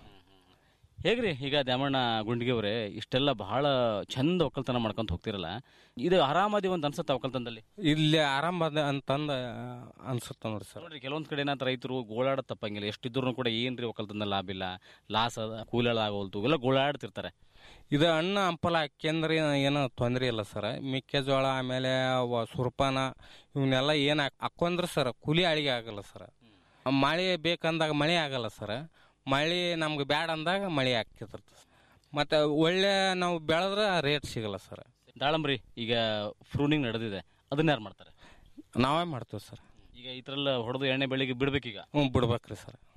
ಹೇಗ್ರಿ ಈಗ ದ್ಯಾಮಣ್ಣ ಗುಂಡಿಗೆ ಅವರೇ ಇಷ್ಟೆಲ್ಲ ಬಹಳ ಚಂದ ಒಕ್ಕಲ್ತನ ಮಾಡ್ಕೊಂತ ಹೋಗ್ತಿರಲ್ಲ ಇದು ಆರಾಮದಿ ಒಂದು ಅನ್ಸುತ್ತೆ ಒಕ್ಕಲ್ತನದಲ್ಲಿ ಇಲ್ಲಿ ಆರಾಮ ಅದ ಅಂತಂದ ಅನ್ಸುತ್ತ ನೋಡಿ ಸರ್ ನೋಡ್ರಿ ಕೆಲವೊಂದ್ ಕಡೆ ಏನಾದ್ರು ರೈತರು ಗೋಳಾಡ ತಪ್ಪಂಗಿಲ್ಲ ಎಷ್ಟಿದ್ರು ಕೂಡ ಏನ್ರಿ ಒಕ್ಕಲ್ತನದಲ್ಲಿ ಲಾಭ ಇಲ್ಲ ಲಾಸ್ ಅದ ಕೂಲಿಗಳ ಆಗೋಲ್ತು ಎಲ್ಲ ಗೋಳಾಡ್ತಿರ್ತಾರೆ ಇದು ಹಣ್ಣು ಹಂಪಲ ಹಾಕ್ಯಂದ್ರೆ ಏನೋ ತೊಂದರೆ ಇಲ್ಲ ಸರ್ ಮೆಕ್ಕೆಜೋಳ ಆಮೇಲೆ ಅವ ಸುರ್ಪಾನ ಇವನ್ನೆಲ್ಲ ಏನು ಹಾಕೊಂಡ್ರೆ ಸರ್ ಕೂಲಿ ಅಡಿಗೆ ಆಗಲ್ಲ ಸರ್ ಮಳೆ ಬೇಕಂದಾಗ ಮಳೆ ಆಗಲ್ಲ ಸರ್ ಮಳೆ ನಮ್ಗೆ ಬ್ಯಾಡ ಅಂದಾಗ ಮಳೆ ಆಗ್ತಿರ್ತದೆ ಮತ್ತು ಒಳ್ಳೆ ನಾವು ಬೆಳೆದ್ರೆ ರೇಟ್ ಸಿಗಲ್ಲ ಸರ್ ದಾಳಂಬ್ರಿ ಈಗ ಫ್ರೂನಿಂಗ್ ನಡೆದಿದೆ ಅದನ್ನ ಯಾರು ಮಾಡ್ತಾರೆ ನಾವೇ ಮಾಡ್ತೀವಿ ಸರ್ ಈಗ ಈ ಥರ ಎಲ್ಲ ಹೊಡೆದು ಎಣ್ಣೆ ಬೆಳಿಗ್ಗೆ ಬಿಡ್ಬೇಕೀಗ ಹ್ಞೂ ಬಿಡ್ಬೇಕ್ರಿ ಸರ್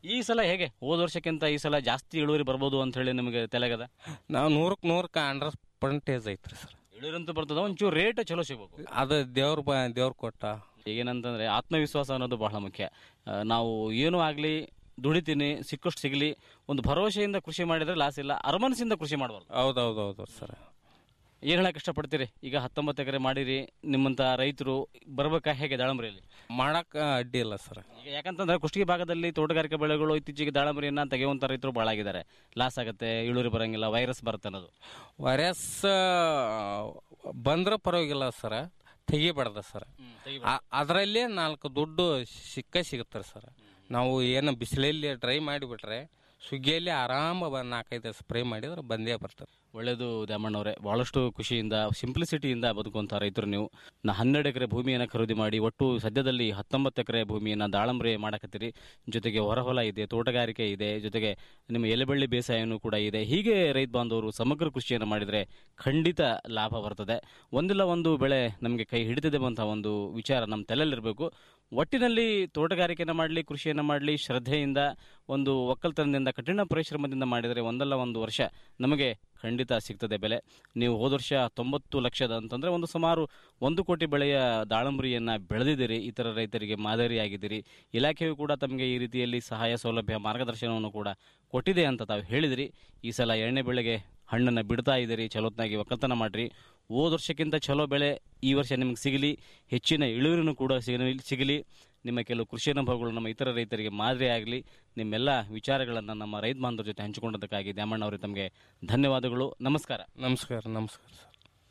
ಈ ಸಲ ಹೇಗೆ ಹೋದ ವರ್ಷಕ್ಕಿಂತ ಈ ಸಲ ಜಾಸ್ತಿ ಇಳುವರಿ ಬರ್ಬೋದು ಅಂತ ಹೇಳಿ ನಿಮಗೆ ತಲೆಗದ ನಾವು ನೂರಕ್ಕೆ ನೂರಕ್ಕೆ ಹಂಡ್ರೆಡ್ ಪರ್ಸೆಂಟೇಜ್ ಐತ್ರಿ ಸರ್ ಇಳುವರಿ ಅಂತೂ ಬರ್ತದ ಒಂಚೂರು ರೇಟ್ ಚಲೋ ಸಿಗ್ಬೇಕು ಅದು ದೇವ್ರ ಬ ದೇವ್ರ ಕೊಟ್ಟ ಏನಂತಂದ್ರೆ ಆತ್ಮವಿಶ್ವಾಸ ಅನ್ನೋದು ಬಹಳ ಮುಖ್ಯ ಆ, ನಾವು ಏನೂ ಆಗಲಿ ದುಡಿತೀನಿ ಸಿಕ್ಕಷ್ಟು ಸಿಗಲಿ ಒಂದು ಭರವಸೆಯಿಂದ ಕೃಷಿ ಮಾಡಿದ್ರೆ ಲಾಸ್ ಇಲ್ಲ ಅರಮನಸಿಂದ ಕೃಷಿ ಮಾಡಬಾರ್ದು ಹೌದೌದು ಹೌದು ಸರ್ ಏನು ಹೇಳಕ್ ಇಷ್ಟಪಡ್ತೀರಿ ಈಗ ಹತ್ತೊಂಬತ್ತು ಎಕರೆ ಮಾಡಿರಿ ನಿಮ್ಮಂತ ರೈತರು ಬರ್ಬೇಕಾ ಹೇಗೆ ದಾಳಂಬರಿಯಲ್ಲಿ ಮಾಡಕ್ಕೆ ಅಡ್ಡಿ ಇಲ್ಲ ಸರ್ ಈಗ ಯಾಕಂತಂದ್ರೆ ಕುಷ್ಟಗಿ ಭಾಗದಲ್ಲಿ ತೋಟಗಾರಿಕೆ ಬೆಳೆಗಳು ಇತ್ತೀಚೆಗೆ ದಾಳಂಬರಿಯನ್ನ ತೆಗೆಯುವಂತ ರೈತರು ಬಹಳ ಆಗಿದ್ದಾರೆ ಲಾಸ್ ಆಗುತ್ತೆ ಇಳುವರಿ ಬರಂಗಿಲ್ಲ ವೈರಸ್ ಬರುತ್ತೆ ಅನ್ನೋದು ವೈರಸ್ ಬಂದ್ರೆ ಪರವಾಗಿಲ್ಲ ಸರ್ ತೆಗಿಬಾರ್ದ ಸರ್ ಅದರಲ್ಲೇ ನಾಲ್ಕು ದುಡ್ಡು ಸಿಕ್ಕ ಸಿಗುತ್ತೆ ಸರ್ ನಾವು ಏನು ಬಿಸಿಲಲ್ಲಿ ಡ್ರೈ ಮಾಡಿಬಿಟ್ರೆ ಸುಗ್ಗಿಯಲ್ಲಿ ಆರಾಮ ಬಂದು ನಾಲ್ಕೈದು ಸ್ಪ್ರೇ ಮಾಡಿದ್ರೆ ಬಂದೇ ಬರ್ತದೆ ಒಳ್ಳೆಯದು ದ್ಯಾಮಣ್ಣವರೇ ಬಹಳಷ್ಟು ಖುಷಿಯಿಂದ ಸಿಂಪ್ಲಿಸಿಟಿಯಿಂದ ಬದುಕುವಂಥ ರೈತರು ನೀವು ನಾ ಹನ್ನೆರಡು ಎಕರೆ ಭೂಮಿಯನ್ನು ಖರೀದಿ ಮಾಡಿ ಒಟ್ಟು ಸದ್ಯದಲ್ಲಿ ಹತ್ತೊಂಬತ್ತು ಎಕರೆ ಭೂಮಿಯನ್ನು ದಾಳಂಬ್ರಿ ಮಾಡಕತ್ತೀರಿ ಜೊತೆಗೆ ಹೊರಹೊಲ ಇದೆ ತೋಟಗಾರಿಕೆ ಇದೆ ಜೊತೆಗೆ ನಿಮ್ಮ ಎಲೆಬಳ್ಳಿ ಬೇಸಾಯನೂ ಕೂಡ ಇದೆ ಹೀಗೆ ರೈತ ಬಾಂಧವರು ಸಮಗ್ರ ಕೃಷಿಯನ್ನು ಮಾಡಿದರೆ ಖಂಡಿತ ಲಾಭ ಬರ್ತದೆ ಒಂದಿಲ್ಲ ಒಂದು ಬೆಳೆ ನಮಗೆ ಕೈ ಹಿಡಿದಿದೆ ಅಂತ ಒಂದು ವಿಚಾರ ನಮ್ಮ ತಲೆಯಲ್ಲಿರಬೇಕು ಒಟ್ಟಿನಲ್ಲಿ ತೋಟಗಾರಿಕೆಯನ್ನು ಮಾಡಲಿ ಕೃಷಿಯನ್ನು ಮಾಡಲಿ ಶ್ರದ್ಧೆಯಿಂದ ಒಂದು ಒಕ್ಕಲ್ತನದಿಂದ ಕಠಿಣ ಪರಿಶ್ರಮದಿಂದ ಮಾಡಿದರೆ ಒಂದಲ್ಲ ಒಂದು ವರ್ಷ ನಮಗೆ ಖಂಡಿತ ಸಿಗ್ತದೆ ಬೆಲೆ ನೀವು ಹೋದ ವರ್ಷ ತೊಂಬತ್ತು ಲಕ್ಷದ ಅಂತಂದರೆ ಒಂದು ಸುಮಾರು ಒಂದು ಕೋಟಿ ಬೆಳೆಯ ದಾಳಂಬರಿಯನ್ನು ಬೆಳೆದಿದ್ದೀರಿ ಇತರ ರೈತರಿಗೆ ಮಾದರಿಯಾಗಿದ್ದೀರಿ ಇಲಾಖೆಯು ಕೂಡ ತಮಗೆ ಈ ರೀತಿಯಲ್ಲಿ ಸಹಾಯ ಸೌಲಭ್ಯ ಮಾರ್ಗದರ್ಶನವನ್ನು ಕೂಡ ಕೊಟ್ಟಿದೆ ಅಂತ ತಾವು ಹೇಳಿದಿರಿ ಈ ಸಲ ಎಣ್ಣೆ ಬೆಳೆಗೆ ಹಣ್ಣನ್ನು ಬಿಡ್ತಾ ಇದ್ದೀರಿ ಚಲೋತ್ನಾಗಿ ಒಕ್ಕಲ್ತನ ಮಾಡಿರಿ ಹೋದ ವರ್ಷಕ್ಕಿಂತ ಚಲೋ ಬೆಳೆ ಈ ವರ್ಷ ನಿಮಗೆ ಸಿಗಲಿ ಹೆಚ್ಚಿನ ಇಳುವರಿನೂ ಕೂಡ ಸಿಗಲಿ ಸಿಗಲಿ ನಿಮ್ಮ ಕೆಲವು ಕೃಷಿ ಅನುಭವಗಳು ನಮ್ಮ ಇತರ ರೈತರಿಗೆ ಮಾದರಿ ಆಗಲಿ ನಿಮ್ಮೆಲ್ಲ ವಿಚಾರಗಳನ್ನು ನಮ್ಮ ರೈತ ಬಾಂಧವರ ಜೊತೆ ಹಂಚಿಕೊಂಡದಕ್ಕಾಗಿ ದ್ಯಾಮಣ್ಣ ಅವರೇ ತಮಗೆ ಧನ್ಯವಾದಗಳು ನಮಸ್ಕಾರ ನಮಸ್ಕಾರ ನಮಸ್ಕಾರ ಸರ್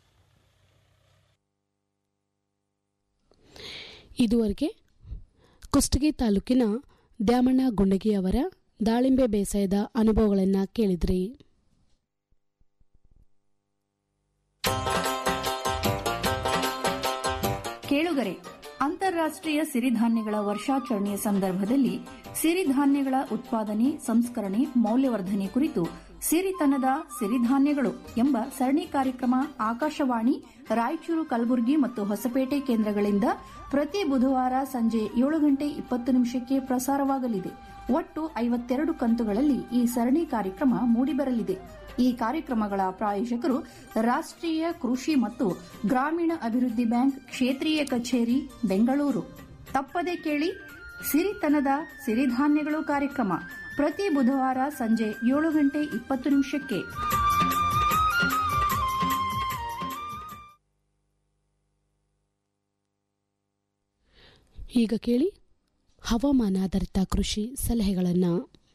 ಇದುವರೆಗೆ ಕುಷ್ಟಗಿ ತಾಲೂಕಿನ ದ್ಯಾಮಣ್ಣ ಗುಂಡಗಿ ಅವರ ದಾಳಿಂಬೆ ಬೇಸಾಯದ ಅನುಭವಗಳನ್ನು ಕೇಳಿದ್ರಿ ಕೇಳುಗರೆ ಅಂತಾರಾಷ್ಟ್ರೀಯ ಸಿರಿಧಾನ್ಯಗಳ ವರ್ಷಾಚರಣೆಯ ಸಂದರ್ಭದಲ್ಲಿ ಸಿರಿಧಾನ್ಯಗಳ ಉತ್ಪಾದನೆ ಸಂಸ್ಕರಣೆ ಮೌಲ್ಯವರ್ಧನೆ ಕುರಿತು ಸಿರಿತನದ ಸಿರಿಧಾನ್ಯಗಳು ಎಂಬ ಸರಣಿ ಕಾರ್ಯಕ್ರಮ ಆಕಾಶವಾಣಿ ರಾಯಚೂರು ಕಲಬುರಗಿ ಮತ್ತು ಹೊಸಪೇಟೆ ಕೇಂದ್ರಗಳಿಂದ ಪ್ರತಿ ಬುಧವಾರ ಸಂಜೆ ಏಳು ಗಂಟೆ ಇಪ್ಪತ್ತು ನಿಮಿಷಕ್ಕೆ ಪ್ರಸಾರವಾಗಲಿದೆ ಒಟ್ಟು ಐವತ್ತೆರಡು ಕಂತುಗಳಲ್ಲಿ ಈ ಸರಣಿ ಕಾರ್ಯಕ್ರಮ ಮೂಡಿಬರಲಿದೆ ಈ ಕಾರ್ಯಕ್ರಮಗಳ ಪ್ರಾಯೋಜಕರು ರಾಷ್ಟ್ರೀಯ ಕೃಷಿ ಮತ್ತು ಗ್ರಾಮೀಣ ಅಭಿವೃದ್ಧಿ ಬ್ಯಾಂಕ್ ಕ್ಷೇತ್ರೀಯ ಕಚೇರಿ ಬೆಂಗಳೂರು ತಪ್ಪದೆ ಕೇಳಿ ಸಿರಿತನದ ಸಿರಿಧಾನ್ಯಗಳು ಕಾರ್ಯಕ್ರಮ ಪ್ರತಿ ಬುಧವಾರ ಸಂಜೆ ಏಳು ಗಂಟೆ ಇಪ್ಪತ್ತು ನಿಮಿಷಕ್ಕೆ ಈಗ ಕೇಳಿ ಹವಾಮಾನಾಧಾರಿತ ಕೃಷಿ ಸಲಹೆಗಳನ್ನು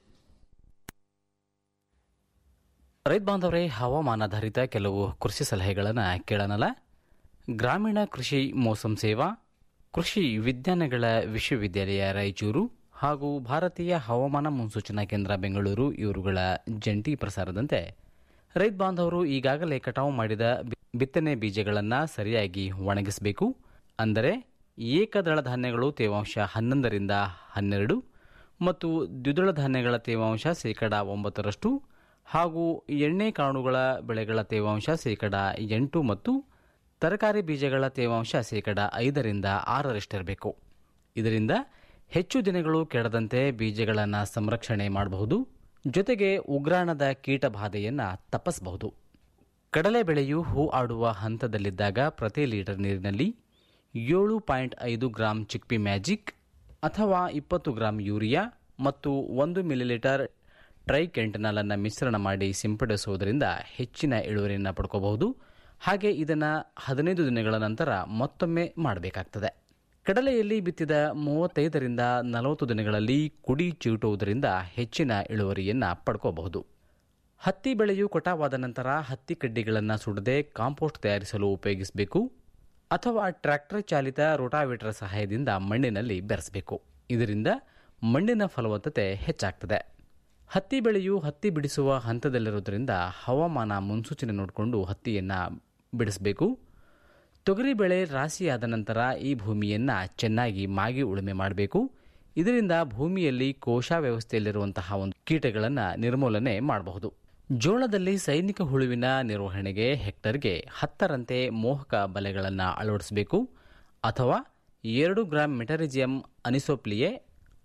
ರೈತ ಬಾಂಧವರೇ ಹವಾಮಾನಾಧಾರಿತ ಕೆಲವು ಕೃಷಿ ಸಲಹೆಗಳನ್ನು ಕೇಳೋಣಲ್ಲ ಗ್ರಾಮೀಣ ಕೃಷಿ ಮೋಸಂ ಸೇವಾ ಕೃಷಿ ವಿಜ್ಞಾನಗಳ ವಿಶ್ವವಿದ್ಯಾಲಯ ರಾಯಚೂರು ಹಾಗೂ ಭಾರತೀಯ ಹವಾಮಾನ ಮುನ್ಸೂಚನಾ ಕೇಂದ್ರ ಬೆಂಗಳೂರು ಇವರುಗಳ ಜಂಟಿ ಪ್ರಸಾರದಂತೆ ರೈತ ಬಾಂಧವರು ಈಗಾಗಲೇ ಕಟಾವು ಮಾಡಿದ ಬಿ- ಬಿತ್ತನೆ ಬೀಜಗಳನ್ನು ಸರಿಯಾಗಿ ಒಣಗಿಸಬೇಕು ಅಂದರೆ ಏಕದಳ ಧಾನ್ಯಗಳು ತೇವಾಂಶ ಹನ್ನೊಂದರಿಂದ ಹನ್ನೆರಡು ಮತ್ತು ದ್ವಿದಳ ಧಾನ್ಯಗಳ ತೇವಾಂಶ ಶೇಕಡ ಒಂಬತ್ತರಷ್ಟು ಹಾಗೂ ಎಣ್ಣೆ ಕಾಳುಗಳ ಬೆಳೆಗಳ ತೇವಾಂಶ ಶೇಕಡ ಎಂಟು ಮತ್ತು ತರಕಾರಿ ಬೀಜಗಳ ತೇವಾಂಶ ಶೇಕಡ ಐದರಿಂದ ಆರರಷ್ಟಿರಬೇಕು ಇದರಿಂದ ಹೆಚ್ಚು ದಿನಗಳು ಕೆಡದಂತೆ ಬೀಜಗಳನ್ನು ಸಂರಕ್ಷಣೆ ಮಾಡಬಹುದು ಜೊತೆಗೆ ಉಗ್ರಾಣದ ಕೀಟ ಬಾಧೆಯನ್ನು ತಪ್ಪಿಸಬಹುದು ಕಡಲೆ ಬೆಳೆಯು ಹೂ ಆಡುವ ಹಂತದಲ್ಲಿದ್ದಾಗ ಪ್ರತಿ ಲೀಟರ್ ನೀರಿನಲ್ಲಿ ಏಳು ಪಾಯಿಂಟ್ ಐದು ಗ್ರಾಂ ಚಿಕ್ಪಿ ಮ್ಯಾಜಿಕ್ ಅಥವಾ ಇಪ್ಪತ್ತು ಗ್ರಾಂ ಯೂರಿಯಾ ಮತ್ತು ಒಂದು ಮಿಲಿಲೀಟರ್ ಟ್ರೈಕೆಂಟನಾಲನ್ನು ಮಿಶ್ರಣ ಮಾಡಿ ಸಿಂಪಡಿಸುವುದರಿಂದ ಹೆಚ್ಚಿನ ಇಳುವರಿಯನ್ನು ಪಡ್ಕೋಬಹುದು ಹಾಗೆ ಇದನ್ನು ಹದಿನೈದು ದಿನಗಳ ನಂತರ ಮತ್ತೊಮ್ಮೆ ಮಾಡಬೇಕಾಗ್ತದೆ ಕಡಲೆಯಲ್ಲಿ ಬಿತ್ತಿದ ಮೂವತ್ತೈದರಿಂದ ನಲವತ್ತು ದಿನಗಳಲ್ಲಿ ಕುಡಿ ಚೀಟುವುದರಿಂದ ಹೆಚ್ಚಿನ ಇಳುವರಿಯನ್ನು ಪಡ್ಕೋಬಹುದು ಹತ್ತಿ ಬೆಳೆಯು ಕಟಾವಾದ ನಂತರ ಹತ್ತಿ ಕಡ್ಡಿಗಳನ್ನು ಸುಡದೆ ಕಾಂಪೋಸ್ಟ್ ತಯಾರಿಸಲು ಉಪಯೋಗಿಸಬೇಕು ಅಥವಾ ಟ್ರ್ಯಾಕ್ಟರ್ ಚಾಲಿತ ರೋಟಾವೇಟರ್ ಸಹಾಯದಿಂದ ಮಣ್ಣಿನಲ್ಲಿ ಬೆರೆಸಬೇಕು ಇದರಿಂದ ಮಣ್ಣಿನ ಫಲವತ್ತತೆ ಹೆಚ್ಚಾಗ್ತದೆ ಹತ್ತಿ ಬೆಳೆಯು ಹತ್ತಿ ಬಿಡಿಸುವ ಹಂತದಲ್ಲಿರುವುದರಿಂದ ಹವಾಮಾನ ಮುನ್ಸೂಚನೆ ನೋಡಿಕೊಂಡು ಹತ್ತಿಯನ್ನು ಬಿಡಿಸಬೇಕು ತೊಗರಿ ಬೆಳೆ ರಾಶಿಯಾದ ನಂತರ ಈ ಭೂಮಿಯನ್ನು ಚೆನ್ನಾಗಿ ಮಾಗಿ ಉಳುಮೆ ಮಾಡಬೇಕು ಇದರಿಂದ ಭೂಮಿಯಲ್ಲಿ ಕೋಶ ವ್ಯವಸ್ಥೆಯಲ್ಲಿರುವಂತಹ ಒಂದು ಕೀಟಗಳನ್ನು ನಿರ್ಮೂಲನೆ ಮಾಡಬಹುದು ಜೋಳದಲ್ಲಿ ಸೈನಿಕ ಹುಳುವಿನ ನಿರ್ವಹಣೆಗೆ ಹೆಕ್ಟರ್ಗೆ ಹತ್ತರಂತೆ ಮೋಹಕ ಬಲೆಗಳನ್ನು ಅಳವಡಿಸಬೇಕು ಅಥವಾ ಎರಡು ಗ್ರಾಂ ಮೆಟರಿಜಿಯಂ ಅನಿಸೋಪ್ಲಿಯೆ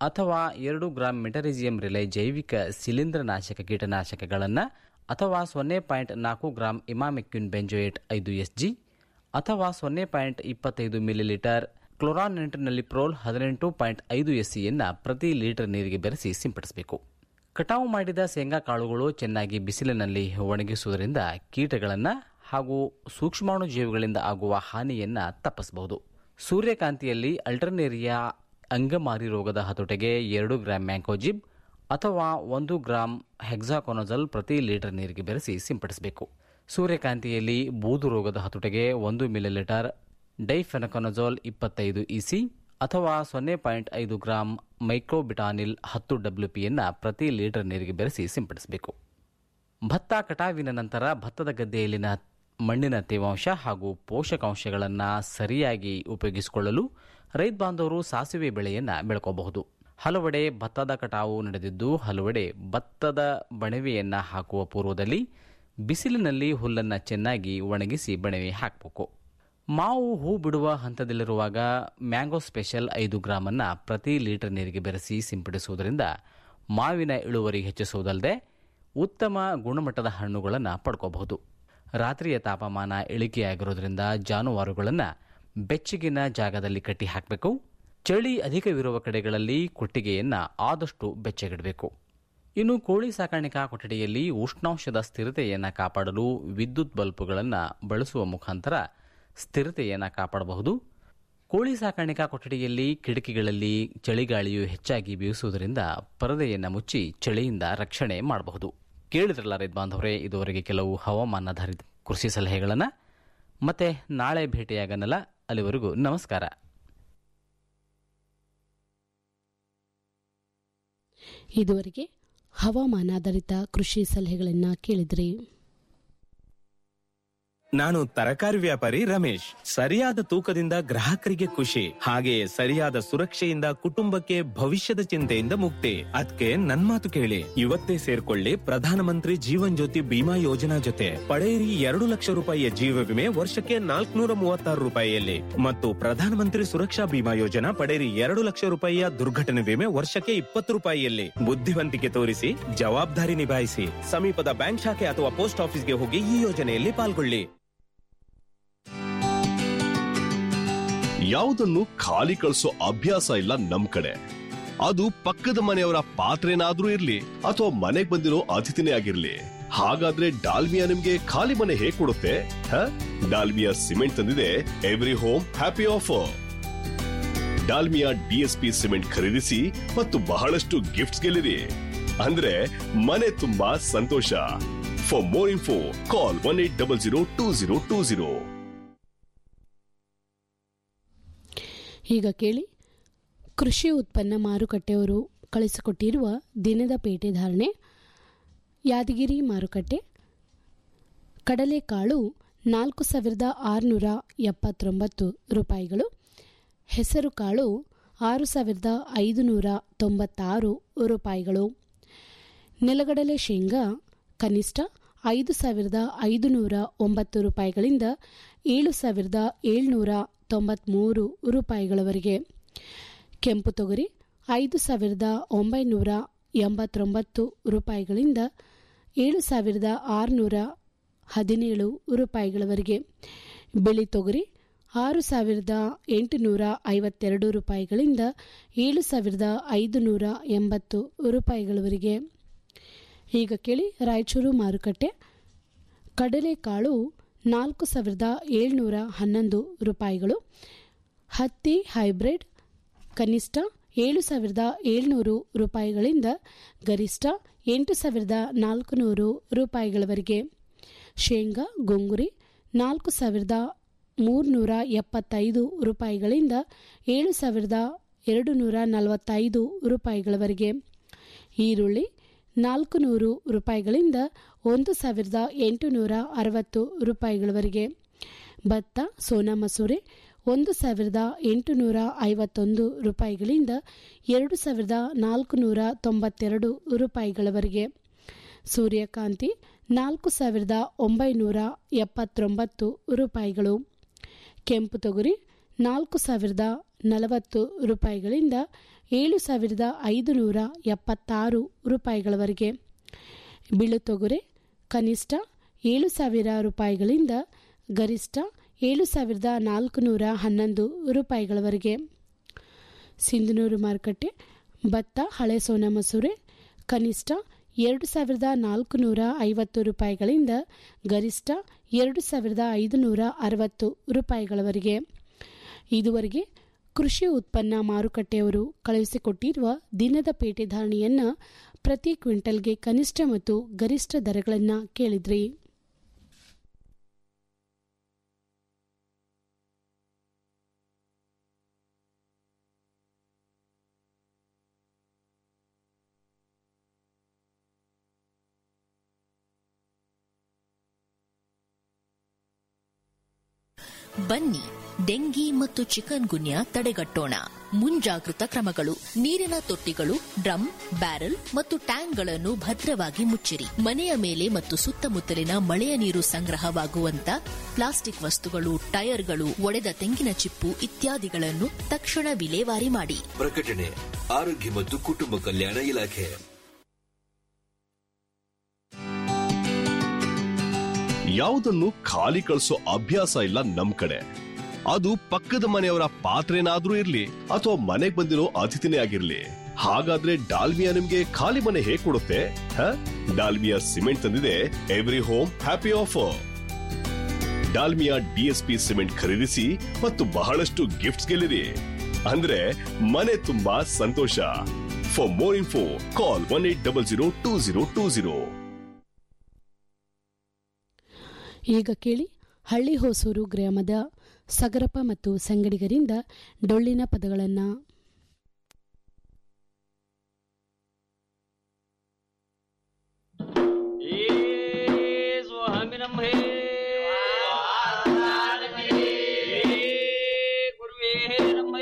ಅಥವಾ ಎರಡು ಗ್ರಾಂ ಮೆಟರಿಜಿಯಂ ರಿಲೈ ಜೈವಿಕ ಶಿಲೀಂಧ್ರನಾಶಕ ಕೀಟನಾಶಕಗಳನ್ನು ಅಥವಾ ಸೊನ್ನೆ ಪಾಯಿಂಟ್ ನಾಲ್ಕು ಗ್ರಾಂ ಇಮಾಮೆಕ್ಯುನ್ ಬೆಂಜೋಯೇಟ್ ಐದು ಎಸ್ ಜಿ ಅಥವಾ ಸೊನ್ನೆ ಪಾಯಿಂಟ್ ಇಪ್ಪತ್ತೈದು ಮಿಲಿಲೀಟರ್ ಕ್ಲೋರಾನೆಂಟ್ನಲ್ಲಿ ಪ್ರೋಲ್ ಹದಿನೆಂಟು ಪಾಯಿಂಟ್ ಐದು ಎಸ್ಸಿಯನ್ನು ಪ್ರತಿ ಲೀಟರ್ ನೀರಿಗೆ ಬೆರೆಸಿ ಸಿಂಪಡಿಸಬೇಕು ಕಟಾವು ಮಾಡಿದ ಶೇಂಗಾ ಕಾಳುಗಳು ಚೆನ್ನಾಗಿ ಬಿಸಿಲಿನಲ್ಲಿ ಒಣಗಿಸುವುದರಿಂದ ಕೀಟಗಳನ್ನು ಹಾಗೂ ಸೂಕ್ಷ್ಮಾಣು ಜೀವಿಗಳಿಂದ ಆಗುವ ಹಾನಿಯನ್ನು ತಪ್ಪಿಸಬಹುದು ಸೂರ್ಯಕಾಂತಿಯಲ್ಲಿ ಅಲ್ಟರ್ನೇರಿಯಾ ಅಂಗಮಾರಿ ರೋಗದ ಹತೋಟೆಗೆ ಎರಡು ಗ್ರಾಂ ಮ್ಯಾಂಕೋಜಿಬ್ ಅಥವಾ ಒಂದು ಗ್ರಾಂ ಹೆಕ್ಸಾಕೊನಜಲ್ ಪ್ರತಿ ಲೀಟರ್ ನೀರಿಗೆ ಬೆರೆಸಿ ಸಿಂಪಡಿಸಬೇಕು ಸೂರ್ಯಕಾಂತಿಯಲ್ಲಿ ಬೂದು ರೋಗದ ಹತೋಟೆಗೆ ಒಂದು ಮಿಲಿಲೀಟರ್ ಡೈಫೆನಕೊನಜೋಲ್ ಇಪ್ಪತ್ತೈದು ಇಸಿ ಅಥವಾ ಸೊನ್ನೆ ಪಾಯಿಂಟ್ ಐದು ಗ್ರಾಂ ಮೈಕ್ರೋಬಿಟಾನಿಲ್ ಹತ್ತು ಡಬ್ಲ್ಯೂ ಪಿಯನ್ನು ಪ್ರತಿ ಲೀಟರ್ ನೀರಿಗೆ ಬೆರೆಸಿ ಸಿಂಪಡಿಸಬೇಕು ಭತ್ತ ಕಟಾವಿನ ನಂತರ ಭತ್ತದ ಗದ್ದೆಯಲ್ಲಿನ ಮಣ್ಣಿನ ತೇವಾಂಶ ಹಾಗೂ ಪೋಷಕಾಂಶಗಳನ್ನು ಸರಿಯಾಗಿ ಉಪಯೋಗಿಸಿಕೊಳ್ಳಲು ರೈತ ಬಾಂಧವರು ಸಾಸಿವೆ ಬೆಳೆಯನ್ನು ಬೆಳ್ಕೋಬಹುದು ಹಲವೆಡೆ ಭತ್ತದ ಕಟಾವು ನಡೆದಿದ್ದು ಹಲವೆಡೆ ಭತ್ತದ ಬಣವೆಯನ್ನು ಹಾಕುವ ಪೂರ್ವದಲ್ಲಿ ಬಿಸಿಲಿನಲ್ಲಿ ಹುಲ್ಲನ್ನು ಚೆನ್ನಾಗಿ ಒಣಗಿಸಿ ಬಣವೆ ಹಾಕಬೇಕು ಮಾವು ಹೂ ಬಿಡುವ ಹಂತದಲ್ಲಿರುವಾಗ ಮ್ಯಾಂಗೋ ಸ್ಪೆಷಲ್ ಐದು ಗ್ರಾಮನ್ನು ಪ್ರತಿ ಲೀಟರ್ ನೀರಿಗೆ ಬೆರೆಸಿ ಸಿಂಪಡಿಸುವುದರಿಂದ ಮಾವಿನ ಇಳುವರಿ ಹೆಚ್ಚಿಸುವುದಲ್ಲದೆ ಉತ್ತಮ ಗುಣಮಟ್ಟದ ಹಣ್ಣುಗಳನ್ನು ಪಡ್ಕೋಬಹುದು ರಾತ್ರಿಯ ತಾಪಮಾನ ಇಳಿಕೆಯಾಗಿರೋದ್ರಿಂದ ಜಾನುವಾರುಗಳನ್ನು ಬೆಚ್ಚಗಿನ ಜಾಗದಲ್ಲಿ ಕಟ್ಟಿ ಹಾಕಬೇಕು ಚಳಿ ಅಧಿಕವಿರುವ ಕಡೆಗಳಲ್ಲಿ ಕೊಟ್ಟಿಗೆಯನ್ನು ಆದಷ್ಟು ಬೆಚ್ಚಗಿಡಬೇಕು ಇನ್ನು ಕೋಳಿ ಸಾಕಾಣಿಕಾ ಕೊಠಡಿಯಲ್ಲಿ ಉಷ್ಣಾಂಶದ ಸ್ಥಿರತೆಯನ್ನು ಕಾಪಾಡಲು ವಿದ್ಯುತ್ ಬಲ್ಬುಗಳನ್ನು ಬಳಸುವ ಮುಖಾಂತರ ಸ್ಥಿರತೆಯನ್ನು ಕಾಪಾಡಬಹುದು ಕೋಳಿ ಸಾಕಾಣಿಕಾ ಕೊಠಡಿಯಲ್ಲಿ ಕಿಟಕಿಗಳಲ್ಲಿ ಚಳಿಗಾಳಿಯು ಹೆಚ್ಚಾಗಿ ಬೀಸುವುದರಿಂದ ಪರದೆಯನ್ನು ಮುಚ್ಚಿ ಚಳಿಯಿಂದ ರಕ್ಷಣೆ ಮಾಡಬಹುದು ಕೇಳಿದ್ರಲ್ಲ ರೈತ ಬಾಂಧವರೇ ಇದುವರೆಗೆ ಕೆಲವು ಹವಾಮಾನಾಧಾರಿತ ಕೃಷಿ ಸಲಹೆಗಳನ್ನು ಮತ್ತೆ ನಾಳೆ ಭೇಟಿಯಾಗನಲ್ಲ ಅಲ್ಲಿವರೆಗೂ ನಮಸ್ಕಾರ ಇದುವರೆಗೆ ಹವಾಮಾನಾಧಾರಿತ ಕೃಷಿ ಸಲಹೆಗಳನ್ನು ಕೇಳಿದ್ರಿ ನಾನು ತರಕಾರಿ ವ್ಯಾಪಾರಿ ರಮೇಶ್ ಸರಿಯಾದ ತೂಕದಿಂದ ಗ್ರಾಹಕರಿಗೆ ಖುಷಿ ಹಾಗೆಯೇ ಸರಿಯಾದ ಸುರಕ್ಷೆಯಿಂದ ಕುಟುಂಬಕ್ಕೆ ಭವಿಷ್ಯದ ಚಿಂತೆಯಿಂದ ಮುಕ್ತಿ ಅದಕ್ಕೆ ನನ್ ಮಾತು ಕೇಳಿ ಇವತ್ತೇ ಸೇರ್ಕೊಳ್ಳಿ ಪ್ರಧಾನಮಂತ್ರಿ ಜೀವನ್ ಜ್ಯೋತಿ ಬಿಮಾ ಯೋಜನಾ ಜೊತೆ ಪಡೆಯಿರಿ ಎರಡು ಲಕ್ಷ ರೂಪಾಯಿಯ ಜೀವ ವಿಮೆ ವರ್ಷಕ್ಕೆ ನಾಲ್ಕುನೂರ ಮೂವತ್ತಾರು ರೂಪಾಯಿಯಲ್ಲಿ ಮತ್ತು ಪ್ರಧಾನಮಂತ್ರಿ ಸುರಕ್ಷಾ ಬಿಮಾ ಯೋಜನಾ ಪಡೆಯಿರಿ ಎರಡು ಲಕ್ಷ ರೂಪಾಯಿಯ ದುರ್ಘಟನೆ ವಿಮೆ ವರ್ಷಕ್ಕೆ ಇಪ್ಪತ್ತು ರೂಪಾಯಿಯಲ್ಲಿ ಬುದ್ಧಿವಂತಿಕೆ ತೋರಿಸಿ ಜವಾಬ್ದಾರಿ ನಿಭಾಯಿಸಿ ಸಮೀಪದ ಬ್ಯಾಂಕ್ ಶಾಖೆ ಅಥವಾ ಪೋಸ್ಟ್ ಆಫೀಸ್ಗೆ ಹೋಗಿ ಈ ಯೋಜನೆಯಲ್ಲಿ ಪಾಲ್ಗೊಳ್ಳಿ ಯಾವುದನ್ನು ಖಾಲಿ ಕಳಿಸೋ ಅಭ್ಯಾಸ ಇಲ್ಲ ನಮ್ ಕಡೆ ಅದು ಪಕ್ಕದ ಮನೆಯವರ ಪಾತ್ರೆನಾದ್ರೂ ಇರ್ಲಿ ಅಥವಾ ಮನೆಗ್ ಬಂದಿರೋ ಅತಿಥಿನೇ ಆಗಿರ್ಲಿ ಹಾಗಾದ್ರೆ ಡಾಲ್ಮಿಯಾ ನಿಮ್ಗೆ ಖಾಲಿ ಮನೆ ಹೇಗ್ ಕೊಡುತ್ತೆ ಹ? ಡಾಲ್ಮಿಯಾ ಸಿಮೆಂಟ್ ತಂದಿದೆ every home happy offer Dalmia DSP cement ಖರೀದಿಸಿ ಮತ್ತು ಬಹಳಷ್ಟು ಗಿಫ್ಟ್ಸ್ ಗೆಲ್ಲಿರಿ ಅಂದ್ರೆ ಮನೆ ತುಂಬಾ ಸಂತೋಷ for more info call one eight double zero two zero two zero ಈಗ ಕೇಳಿ ಕೃಷಿ ಉತ್ಪನ್ನ ಮಾರುಕಟ್ಟೆಯವರು ಕಳಿಸಿಕೊಟ್ಟಿರುವ ದಿನದ ಪೇಟೆ ಧಾರಣೆ ಯಾದಗಿರಿ ಮಾರುಕಟ್ಟೆ ಕಡಲೆಕಾಳು ನಾಲ್ಕು ಸಾವಿರದ ಆರುನೂರ ಎಪ್ಪತ್ತೊಂಬತ್ತು ರೂಪಾಯಿಗಳು ಹೆಸರುಕಾಳು ಆರು ಸಾವಿರದ ಐದುನೂರ ತೊಂಬತ್ತಾರು ರೂಪಾಯಿಗಳು ನೆಲಗಡಲೆ ಶೇಂಗಾ ಕನಿಷ್ಠ ಐದು ಸಾವಿರದ ಐದುನೂರ ಒಂಬತ್ತು ರೂಪಾಯಿಗಳಿಂದ ಏಳು ಸಾವಿರದ ಏಳ್ನೂರ ತೊಂಬತ್ತ್ಮೂರು ರೂಪಾಯಿಗಳವರೆಗೆ ಕೆಂಪು ತೊಗರಿ ಐದು ಸಾವಿರದ ಒಂಬೈನೂರ ಎಂಬತ್ತೊಂಬತ್ತು ರೂಪಾಯಿಗಳಿಂದ ಏಳು ಸಾವಿರದ ಆರುನೂರ ಹದಿನೇಳು ರೂಪಾಯಿಗಳವರೆಗೆ ಬಿಳಿ ತೊಗರಿ ಆರು ಸಾವಿರದ ಎಂಟುನೂರ ಐವತ್ತೆರಡು ರೂಪಾಯಿಗಳಿಂದ ಏಳು ಸಾವಿರದ ಐದುನೂರ ಎಂಬತ್ತು ರೂಪಾಯಿಗಳವರೆಗೆ ಈಗ ಕೇಳಿ ರಾಯಚೂರು ಮಾರುಕಟ್ಟೆ ಕಡಲೆಕಾಳು ನಾಲ್ಕು ಸಾವಿರದ ಏಳ್ನೂರ ಹನ್ನೊಂದು ರೂಪಾಯಿಗಳು ಹತ್ತಿ ಹೈಬ್ರಿಡ್ ಕನಿಷ್ಠ ಏಳು ಸಾವಿರದ ಏಳ್ನೂರು ರೂಪಾಯಿಗಳಿಂದ ಗರಿಷ್ಠ ಎಂಟು ಸಾವಿರದ ನಾಲ್ಕುನೂರು ರೂಪಾಯಿಗಳವರೆಗೆ ಶೇಂಗಾ ಗೊಂಗುರಿ ನಾಲ್ಕು ಸಾವಿರದ ಮೂರುನೂರ ಎಪ್ಪತ್ತೈದು ರೂಪಾಯಿಗಳಿಂದ ಏಳು ಸಾವಿರದ ಎರಡು ನೂರ ನಲವತ್ತೈದು ರೂಪಾಯಿಗಳವರೆಗೆ ಈರುಳ್ಳಿ ನಾಲ್ಕು ನೂರು ರೂಪಾಯಿಗಳಿಂದ ಒಂದು ಸಾವಿರದ ಎಂಟುನೂರ ಅರವತ್ತು ರೂಪಾಯಿಗಳವರೆಗೆ ಭತ್ತ ಸೋನಾ ಮಸೂರಿ ಒಂದು ಸಾವಿರದ ಎಂಟುನೂರ ಐವತ್ತೊಂದು ರೂಪಾಯಿಗಳಿಂದ ಎರಡು ಸಾವಿರದ ನಾಲ್ಕುನೂರ ತೊಂಬತ್ತೆರಡು ರೂಪಾಯಿಗಳವರೆಗೆ ಸೂರ್ಯಕಾಂತಿ ನಾಲ್ಕು ಸಾವಿರದ ಒಂಬೈನೂರ ಎಪ್ಪತ್ತೊಂಬತ್ತು ರೂಪಾಯಿಗಳು ಕೆಂಪು ತೊಗರಿ ನಾಲ್ಕು ಸಾವಿರದ ನಲವತ್ತು ರೂಪಾಯಿಗಳಿಂದ ಏಳು ಸಾವಿರದ ಐದುನೂರ ಎಪ್ಪತ್ತಾರು ರೂಪಾಯಿಗಳವರೆಗೆ ಬೀಳುತ್ತೊಗುರೆ ಕನಿಷ್ಠ ಏಳು ಸಾವಿರ ರೂಪಾಯಿಗಳಿಂದ ಗರಿಷ್ಠ ಏಳು ಸಾವಿರದ ನಾಲ್ಕುನೂರ ಹನ್ನೊಂದು ರೂಪಾಯಿಗಳವರೆಗೆ ಸಿಂಧನೂರು ಮಾರುಕಟ್ಟೆ ಭತ್ತ ಹಳೆ ಸೋನಾ ಮಸೂರೆ ಕನಿಷ್ಠ ಎರಡು ಸಾವಿರದ ನಾಲ್ಕುನೂರ ಐವತ್ತು ರೂಪಾಯಿಗಳಿಂದ ಗರಿಷ್ಠ ಎರಡು ಸಾವಿರದ ಐದುನೂರ ಅರವತ್ತು ರೂಪಾಯಿಗಳವರೆಗೆ ಇದುವರೆಗೆ ಕೃಷಿ ಉತ್ಪನ್ನ ಮಾರುಕಟ್ಟೆಯವರು ಕಳುಹಿಸಿಕೊಟ್ಟಿರುವ ದಿನದ ಪೇಟೆ ಧಾರಣೆಯನ್ನು ಪ್ರತಿ ಕ್ವಿಂಟಲ್ಗೆ ಕನಿಷ್ಠ ಮತ್ತು ಗರಿಷ್ಠ ದರಗಳನ್ನು ಕೇಳಿದ್ರಿ ಬನ್ನಿ ಡೆಂಗಿ ಮತ್ತು ಚಿಕನ್ ಗುನ್ಯಾ ತಡೆಗಟ್ಟೋಣ ಮುಂಜಾಗೃತ ಕ್ರಮಗಳು ನೀರಿನ ತೊಟ್ಟಿಗಳು ಡ್ರಮ್ ಬ್ಯಾರೆಲ್ ಮತ್ತು ಟ್ಯಾಂಕ್ಗಳನ್ನು ಭದ್ರವಾಗಿ ಮುಚ್ಚಿರಿ ಮನೆಯ ಮೇಲೆ ಮತ್ತು ಸುತ್ತಮುತ್ತಲಿನ ಮಳೆಯ ನೀರು ಸಂಗ್ರಹವಾಗುವಂತ ಪ್ಲಾಸ್ಟಿಕ್ ವಸ್ತುಗಳು ಟೈರ್ಗಳು ಒಡೆದ ತೆಂಗಿನ ಚಿಪ್ಪು ಇತ್ಯಾದಿಗಳನ್ನು ತಕ್ಷಣ ವಿಲೇವಾರಿ ಮಾಡಿ ಪ್ರಕಟಣೆ ಆರೋಗ್ಯ ಮತ್ತು ಕುಟುಂಬ ಕಲ್ಯಾಣ ಇಲಾಖೆ ಯಾವುದನ್ನು ಖಾಲಿ ಕಳಿಸೋ ಅಭ್ಯಾಸ ಇಲ್ಲ ನಮ್ ಕಡೆ ಅದು ಪಕ್ಕದ ಮನೆಯವರ ಪಾತ್ರೆನಾದ್ರೂ ಇರ್ಲಿ ಅಥವಾ ಮನೆಗ್ ಬಂದಿರೋ ಅತಿಥಿನೇ ಆಗಿರ್ಲಿ ಹಾಗಾದ್ರೆ ಡಾಲ್ಮಿಯಾ ನಿಮ್ಗೆ ಖಾಲಿ ಮನೆ ಹೇಗ್ ಕೊಡುತ್ತೆ ಹ? ಡಾಲ್ಮಿಯಾ ಸಿಮೆಂಟ್ ತಂದಿದೆ every home happy offer Dalmia DSP cement ಖರೀದಿಸಿ ಮತ್ತು ಬಹಳಷ್ಟು ಗಿಫ್ಟ್ಸ್ ಗೆಲ್ಲಿರಿ ಅಂದ್ರೆ ಮನೆ ತುಂಬಾ ಸಂತೋಷ for more info call one eight double zero two zero two zero ಈಗ ಕೇಳಿ ಹಳ್ಳಿ ಹೊಸೂರು ಗ್ರಾಮದ ಸಗರಪ ಮತ್ತು ಸಂಗಡಿಗರಿಂದ ಡೊಳ್ಳಿನ ಪದಗಳನ್ನು ಸ್ವಾಮಿ ನಮ್ಮ ಗುರುವೇ ನಮ್ಮ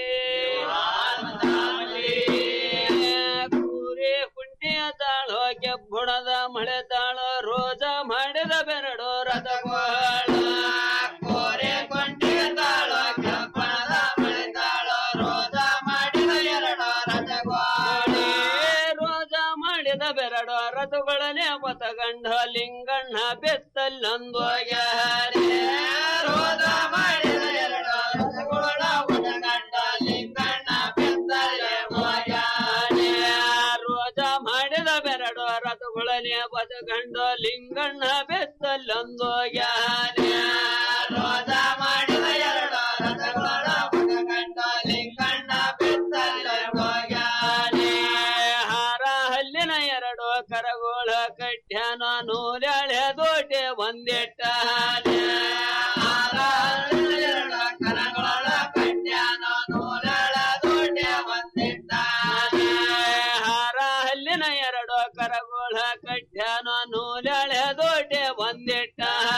ಕೂರೆ ಕುಂಟಿಯ ತಾಳೋ ಕೆಬ್ಬುಣದ ಮಳೆ ತಾಳೋ ರೋಜ ಮಾಡಿದ ಬೆರಡು ರಥಗೋಳ ಕೋರೆ ಕುಂಟಿಯ ತಾಳೋ ಕೆಬ್ಬುಣದ ಮಳೆ ತಾಳೋ ರೋಜ ಮಾಡಿದ ಎರಡು ರಥಗೋಳ ರೋಜ ಮಾಡಿದ ಬೆರಡು ರಥಗಳನೆ ಮತಗಂಡ ಲಿಂಗಣ್ಣ ಬೆತ್ತಲ್ಲೊಂದು ರೋಜ ಮಾಡಿದ ಎರಡು ರಥಗಳ ಮತಗಂಡ ಲಿಂಗಣ್ಣ ಬೆತ್ತಲೆ ಹೋಗ್ಯಾನೆ. ರೋಜ ಮಾಡಿದ ಬೆರಡು ರಥಗಳನೆ ಬದಗಂಡ ಲಿಂಗಣ್ಣ ಬೆತ್ತಲ್ಲೊಂದು ರೋಜ ಮಾಡಿದ ಎರಡು ರಥಗಳ ಮತಗಂಡ ಲಿಂಗಣ್ಣ ಬೆತ್ತಲೆ ಹೋಗ್ಯಾನೆ. ಹಾರ ಹಲ್ಲಿನ ಎರಡು ಕರಗೋಳ ಕಟ್ಯಾನ ನೂಲ್ಯಾಳೆ ದೋಟೆ ಒಂದೆಟ್ಟ ಹಾರ ಹಲ್ಲಿನ ಎರಡು ಕರಗೋಳ ಕಟ್ಯಾನ ನೂಲ್ಯಾಳೆ ದೋಟೆ ಒಂದೆಟ್ಟ ಹಾರ ಹಲ್ಲಿನ ಎರಡು ಕರಗೋಳ ಕಟ್ಯಾನ ನೂಲ್ಯಾಳೆ ದೋಟೆ ಒಂದೆಟ್ಟ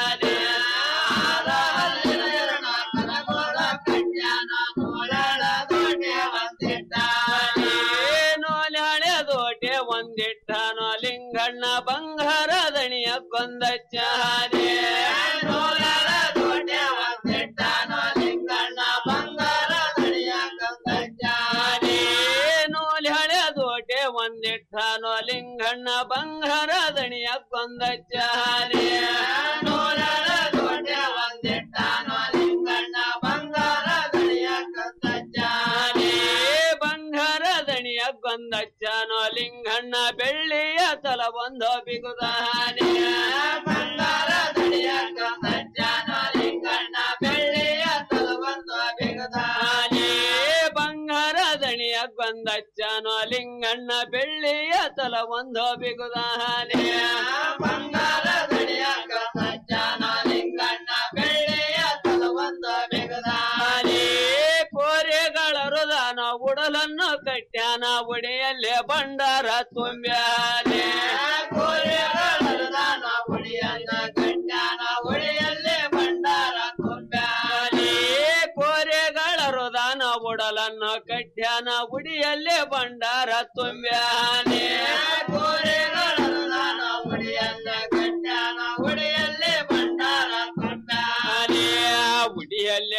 ಹಾರ ಹಲ್ಲಿನ ಎರಡು ಕರಗೋಳ ಕಟ್ಯಾನ ನೂಲ್ಯಾಳೆ ದೋಟೆ ಒಂದೆಟ್ಟ ನೋಲ್ಯಾಳೆ ದೋಟೆ ಒಂದಿಟ್ಟನೋ ಲಿಂಗಣ್ಣ ಬಂಗಾರ ದಣಿಯ ಕೊಂದಚ್ಚಾನೆ ನೋಲ್ಯಾಳ ದೋಟೆ ಒಂದಿಟ್ಟನೋ ಲಿಂಗಣ್ಣ ಬಂಗಾರ ದಣಿಯ ಕೊಂದಚ್ಚಾನೆ ನೋಲ್ಯಾಳೆ ದೋಟೆ ಒಂದಿಟ್ಟನೋ ಲಿಂಗಣ್ಣ ಬಂಗಾರ ದಣಿಯ ಕೊಂದಚ್ಚಾನೆ ನೋಲ್ಯಾಳ ದೋಟೆ ಒಂದಿಟ್ಟನೋ ಲಿಂಗಣ್ಣ ಬಂಗಾರ ದಣಿಯ ಕೊಂದಚ್ಚಾನೆ ಬಂಗಾರ ದಣಿಯ ಗೊಂದಚ್ಚನೋ ಲಿಂಗಣ್ಣ ಬೆಳ್ಳಿಯ ತಲ ಒಂದು ಬಿಗುದಾನೆ ಬಂಗಾರ ದಣಿಯ ಗೊಂದಚ್ಚನೋ ಲಿಂಗಣ್ಣ ಬೆಳ್ಳಿಯ ತಲ ಒಂದು ಬಿಗುದಾನೆ ಬಂಗಾರ ದಣಿಯ ಗೊಂದಚ್ಚನೋ ಲಿಂಗಣ್ಣ ಬೆಳ್ಳಿಯ ತಲ ಒಂದು ಬಿಗುದಾನೆ ಬಂಗಾರ ದಣಿಯ ಗೊಂದಚ್ಚನೋ ಲಿಂಗಣ್ಣ ಬೆಳ್ಳಿಯ ತಲ ಒಂದು ಬಿಗುದಾನೆ ಕೋರೆಗಳ ಹೃದನ ಉಡಲನ್ನು ಕಟ್ಯಾನ ಉಡಿಯಲ್ಲೇ ಭಂಡಾರ ತುಂಬ್ಯಾನೆ ಕೋರೆಗಳ ಹೃದನ ಉಡಿಯನ್ನ ಕಟ್ಯಾನ ಉಡಿಯಲ್ಲೇ ಭಂಡಾರ ತುಂಬ್ಯಾನೆ ಕೋರೆಗಳ ಹೃದನ ಉಡಲನ್ನು ಕಟ್ಯಾನ ಉಡಿಯಲ್ಲೇ ಭಂಡಾರ ತುಂಬ್ಯಾನೆ ಕೋರೆಗಳ ಹೃದನ ಉಡಿಯನ್ನ ಕಟ್ಯಾನ ಉಡಿಯಲ್ಲೇ ಭಂಡಾರ ತುಂಬ್ಯಾನೆ ಉಡಿಯಲ್ಲೇ ಭಂಡಾರ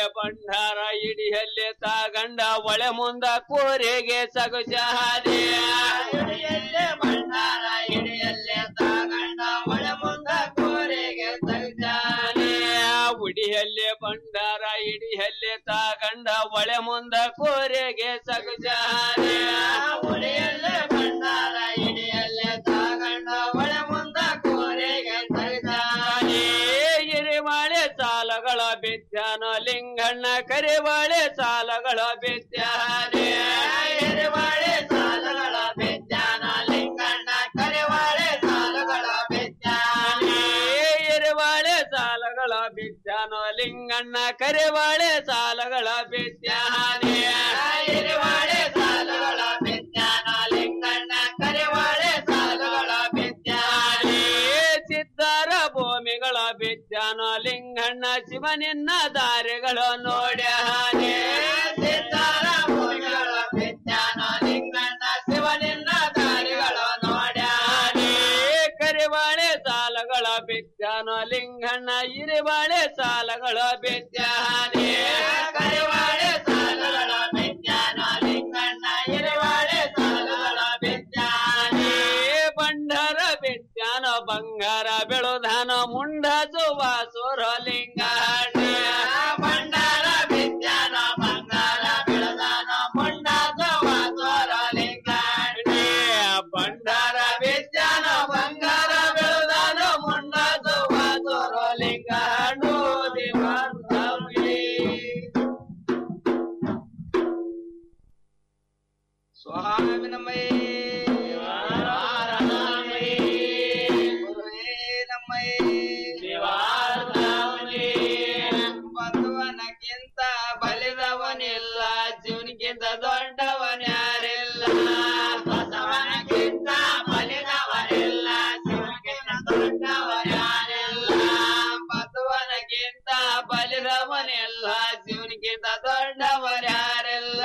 ಭಂಡಾರ ಇಡಿಯಲ್ಲಿ ತಗಂಡ ಒಳೆ ಮುಂದ ಕೋರೆಗೆ ಸಗುಜಾದೆ ಇಡಿಯಲ್ಲೇ ಭಂಡಾರ ಇಡಿಯಲ್ಲೇ ತಗಂಡ ಒಳೆ ಮುಂದ ಕೋರೆಗೆ ಸಗುಜಾನೆ ಉಡಿಯಲ್ಲೇ ಭಂಡಾರ ಇಡಿಯಲ್ಲೇ ತಗಂಡ ಒಳೆ ಮುಂದ ಕೋರೆಗೆ ಸಗುಜಾನೆ ಉಡಿಯಲ್ಲೇ ಭಂಡಾರ ಇಡಿಯಲ್ಲೇ ತಗಂಡ ಒಳೆ ಮುಂದ ಕೋರೆಗೆ ಸಗುಜಾನೆ ಇರಿಮಾಳೆ ಸಾಲಗಳ ಬಿದ್ದಾನ ಲಿಂಗಣ್ಣ ಕರಿವಾಳೆ ಸಾಲಗಳ ಬಿದ್ದಾನೆ ಎರಿವಾಳೆ ಸಾಲಗಳ ಬಿದ್ದಾನ ಲಿಂಗಣ್ಣ ಕರಿವಾಳೆ ಸಾಲಗಳ ಬಿದ್ದಾನೆ ಎರಿವಾಳೆ ಸಾಲಗಳ ಬಿದ್ದಾನ ಲಿಂಗಣ್ಣ ಕರಿವಾಳೆ ಸಾಲಗಳ ಬಿದ್ದಾನೆ ಎರಿವಾಳೆ ಸಾಲಗಳ ಬಿದ್ದಾನ ಲಿಂಗಣ್ಣ ಕರಿವಾಳೆ ಸಾಲಗಳ ಬಿದ್ದಾನೆ ಸಿದ್ಧಾರ ಭೂಮಿಗಳ ಬಿದ್ದಾನ ಲಿಂಗಣ್ಣ ಶಿವನಿನ್ನ ದಾರಿಗಳು ನೋಡ್ಯಾನೆ ಸಿದ್ಧಾರ ಭೂಮಿಗಳ ಬಿದ್ದಾನ ಲಿಂಗಣ್ಣ ಶಿವನಿನ್ನ ದಾರಿಗಳು ನೋಡ್ಯಾನೆ ಕರಿವಾಳೆ ಸಾಲಗಳ ಬಿದ್ದಾನ ಲಿಂಗಣ್ಣ ಇರಿವಾಳೆ ಸಾಲಗಳ ಬಿದ್ದಾನೆ ಕರಿವಾಳೆ ಸಾಲಗಳ ಬಿದ್ದಾನ ಲಿಂಗಣ್ಣ ಇರಿವಾಳೆ ಸಾಲಗಳ ಬಿದ್ದಾನೆ ಬಂಡರ ಬಿದ್ದಾನ ಬಂಗಾರ ಬೆಳುದಾನ ಮುಂಡ ಸುವಾಸುರ ಲಿಂಗಣ್ಣ ಬಂಡಾರ ಬಿದ್ದಾನ ಬಂಗಾರ ಬೆಳುದಾನ ಮುಂಡ ಸುವಾಸುರ ಲಿಂಗಣ್ಣ ಬಂಡಾರ ಬಿದ್ದಾನ ಬಂಗಾರ ಬೆಳುದಾನ ಮುಂಡ ಸುವಾಸುರ ಲಿಂಗಣ್ಣ ಸ್ವಾಮಿ ನಮ್ಮಯ್ಯ ಬಂಧುವನಕ್ಕಿಂತ ಬಲಿದವನಿಲ್ಲ ಜೀವನಕ್ಕಿಂತ ದೊಡ್ಡವನ್ಯಾರಿಲ್ಲ ಬಸವನಕ್ಕಿಂತ ಬಲಿದವನಿಲ್ಲ ಜೀವನಕ್ಕಿಂತ ದೊಡ್ಡವನ್ಯಾರಿಲ್ಲ ಬಸವನಕ್ಕಿಂತ ಬಲಿದವನಿಲ್ಲ ಜೀವನಕ್ಕಿಂತ ದೊಡ್ಡವನ್ಯಾರಿಲ್ಲ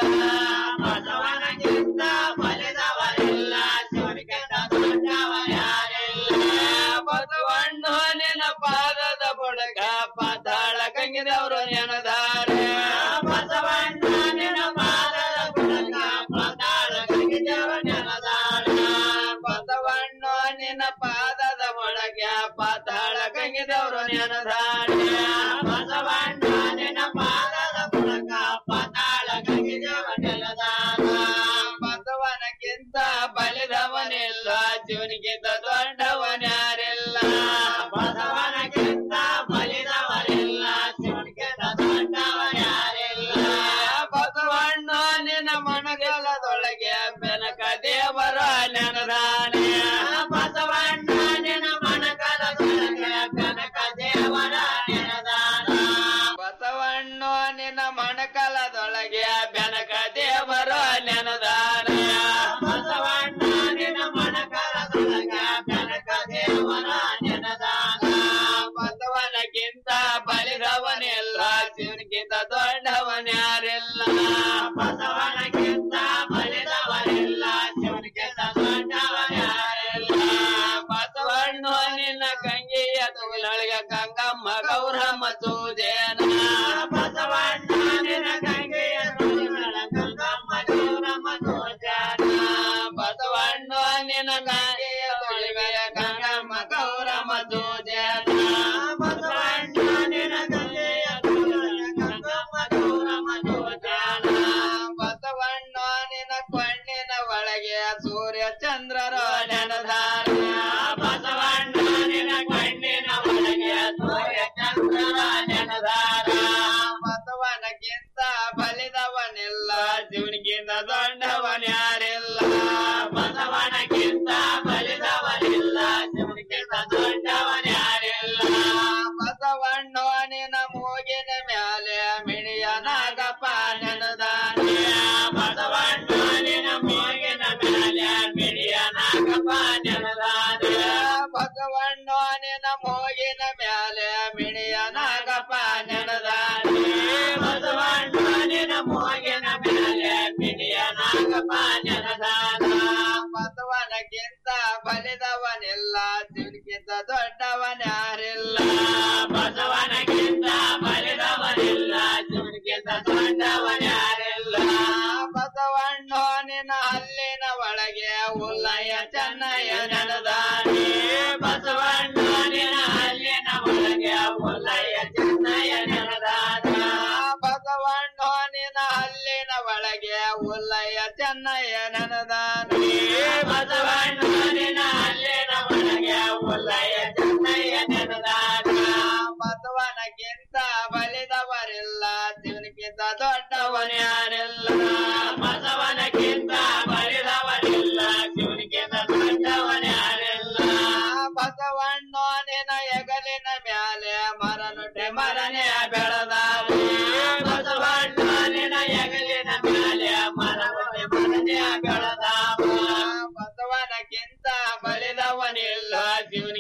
ಬಸವನಕ್ಕಿಂತ ಬಲಿದವನಿಲ್ಲ ಜೀವನಕ್ಕಿಂತ ದೊಡ್ಡವನ್ಯಾರಿಲ್ಲ ಬಸವಣ್ಣ ನಿನ್ನ ಪಾದದ ಬುಡಗ ಪಾತಾಳ ಕಂಗಿದವರು ನೆನದಾರೆ ಬಸವಣ್ಣ ನಿನ್ನ ಪಾದದ ಬುಡಗ ಪಾತಾಳ ಕಂಗಿದವರು ನೆನದಾರೆ ಬಸವಣ್ಣ ನಿನ್ನ ಪಾದದ ಒಳಗ ಪಾತಾಳ ಕಂಗಿದವರು ನೆನದಾರೆ ಬಸವಣ್ಣ ನಿನ್ನ ಪಾದದ ಬುಡಗ ಪಾತಾಳ ಕಂಗಿದವರು ನೆನದಾರ ಬಸವನಕ್ಕಿಂತ ಬಲಿದವನಿಲ್ಲ ಜೀವನಿಗಿಂತ ದೊಡ್ಡವನ್ಯಾರಿಲ್ಲ ಬಸವನಕ್ಕಿಂತ ಬಲಿದವನಿಲ್ಲ ಶಿವನಿಗಿಂತ ದೊಡ್ಡವನ್ಯಾರಿಲ್ಲ ಬಸವಣ್ಣ ನಿನ್ನ ಮಣಗಲದೊಳಗೆ ಬೆನಕ ದೇವರ ನೆನದಾನೆ ಬಸವಣ್ಣ ನಿನ್ನ ಮಣಗಲದೊಳಗೆ ಬೆನಕ ದೇವರ ನೆನದಾನ ಬಸವಣ್ಣ ನಿನ್ನ ಮಣಕಲದೊಳಗೆ ಬೆನಕ ದೇವರ ನೆನದಾನ ಬಸವಣ್ಣ ನಿನ್ನ ಮಣಕಲದೊಳಗೆ ಬೆನಕ ದೇವರ ನೆನದಾನ ಬಸವನಕ್ಕಿಂತ ಬಲಿದವನಿಲ್ಲ ಶಿವನಿಗಿಂತ ದೊಡ್ಡವನ್ಯಾರಿಲ್ಲ ಬಸವನಕ್ಕಿಂತ ಬಲಿದವನಿಲ್ಲ ಶಿವನಿಗಿಂತ ದೊಡ್ಡವನ್ಯಾರಿಲ್ಲ ಬಸವಣ್ಣ ನಿನ್ನ ಗಂಗೆಯ ತುಲೊಳಗೆ ಗಂಗಮ್ಮ ಗೌರಮ್ಮ ಸೂಜೇನ ಬಸವಣ್ಣ ನಿನ್ನ ಗಂಗೆಯ ತುಲೊಳಗೆ ಗಂಗಮ್ಮ ಗೌರಮ್ಮ ಸೂಜೇನ ಬಸವಣ್ಣ ನಿನ್ನ ಗಂಗೆಯ ತುಳಿಗೆ ಗಂಗಮ್ಮ ಗೌರಮ್ಮ ಸೂಜೇನ ಬಸವಣ್ಣ ನಿನ್ನ ಗಂಗೆಯ ತುಳಿಗೆ ಗಂಗಮ್ಮ ಗೌರಮ್ಮ ಸೂಜೇನ ಬಸವಣ್ಣ ನಿನ್ನ ಕಣ್ಣಿನ ಒಳಗೆ ಸೂರ್ಯ ಚಂದ್ರರ ನೆನದಾರ ಬಸವಣ್ಣ ನಿನ್ನ ಕಣ್ಣಿನ ಒಳಗೆ ಸೂರ್ಯ ಚಂದ್ರರ ನೆನದಾರ ಬಸವನಕ್ಕಿಂತ ಬಲಿದವನಿಲ್ಲ ಜೀವನಿಗಿಂತ ದೊಡ್ಡವನ್ಯಾರಿಲ್ಲ ಬಸವನಕ್ಕಿಂತ ಬಲಿದವನಿಲ್ಲ ಜೀವನಿಗಿಂತ ದೊಡ್ಡವನ್ಯಾರಿಲ್ಲ ಬಸವಣ್ಣ ನಿನ್ನ ಮೂಗಿನ ಮ್ಯಾಲೆ ಮಿಣಿಯ ನಾಗಪ್ಪ ನೆನದಾನೆ ಬಸವಣ್ಣ ನಿನ್ನ ಮೂಗಿನ ಮ್ಯಾಲೆ ಮಿಣಿಯ ನಾಗಪ್ಪ ನೆನದಾನೆ ಬಸವಣ್ಣ ನಿನ್ನ ಮೂಗಿನ ಮ್ಯಾಲೆ ಮಿಣಿಯ ನಾಗಪ್ಪ ನೆನದಾನೆ ಬಸವಣ್ಣ ನಿನ್ನ ಮೂಗಿನ ಮ್ಯಾಲೆ ಮಿಣಿಯ ನಾಗಪ್ಪ ನೆನದಾನ ಬಸವನಕ್ಕಿಂತ ಬಲಿದವನಿಲ್ಲ ತಿರುಗಿಂತ ದೊಡ್ಡವನ್ಯಾರಿಲ್ಲ ಬಸವನಕ್ಕಿಂತ ಬಲಿದವನಿಲ್ಲ ತಿರುಗಿಂತ ಕೊನೆಯ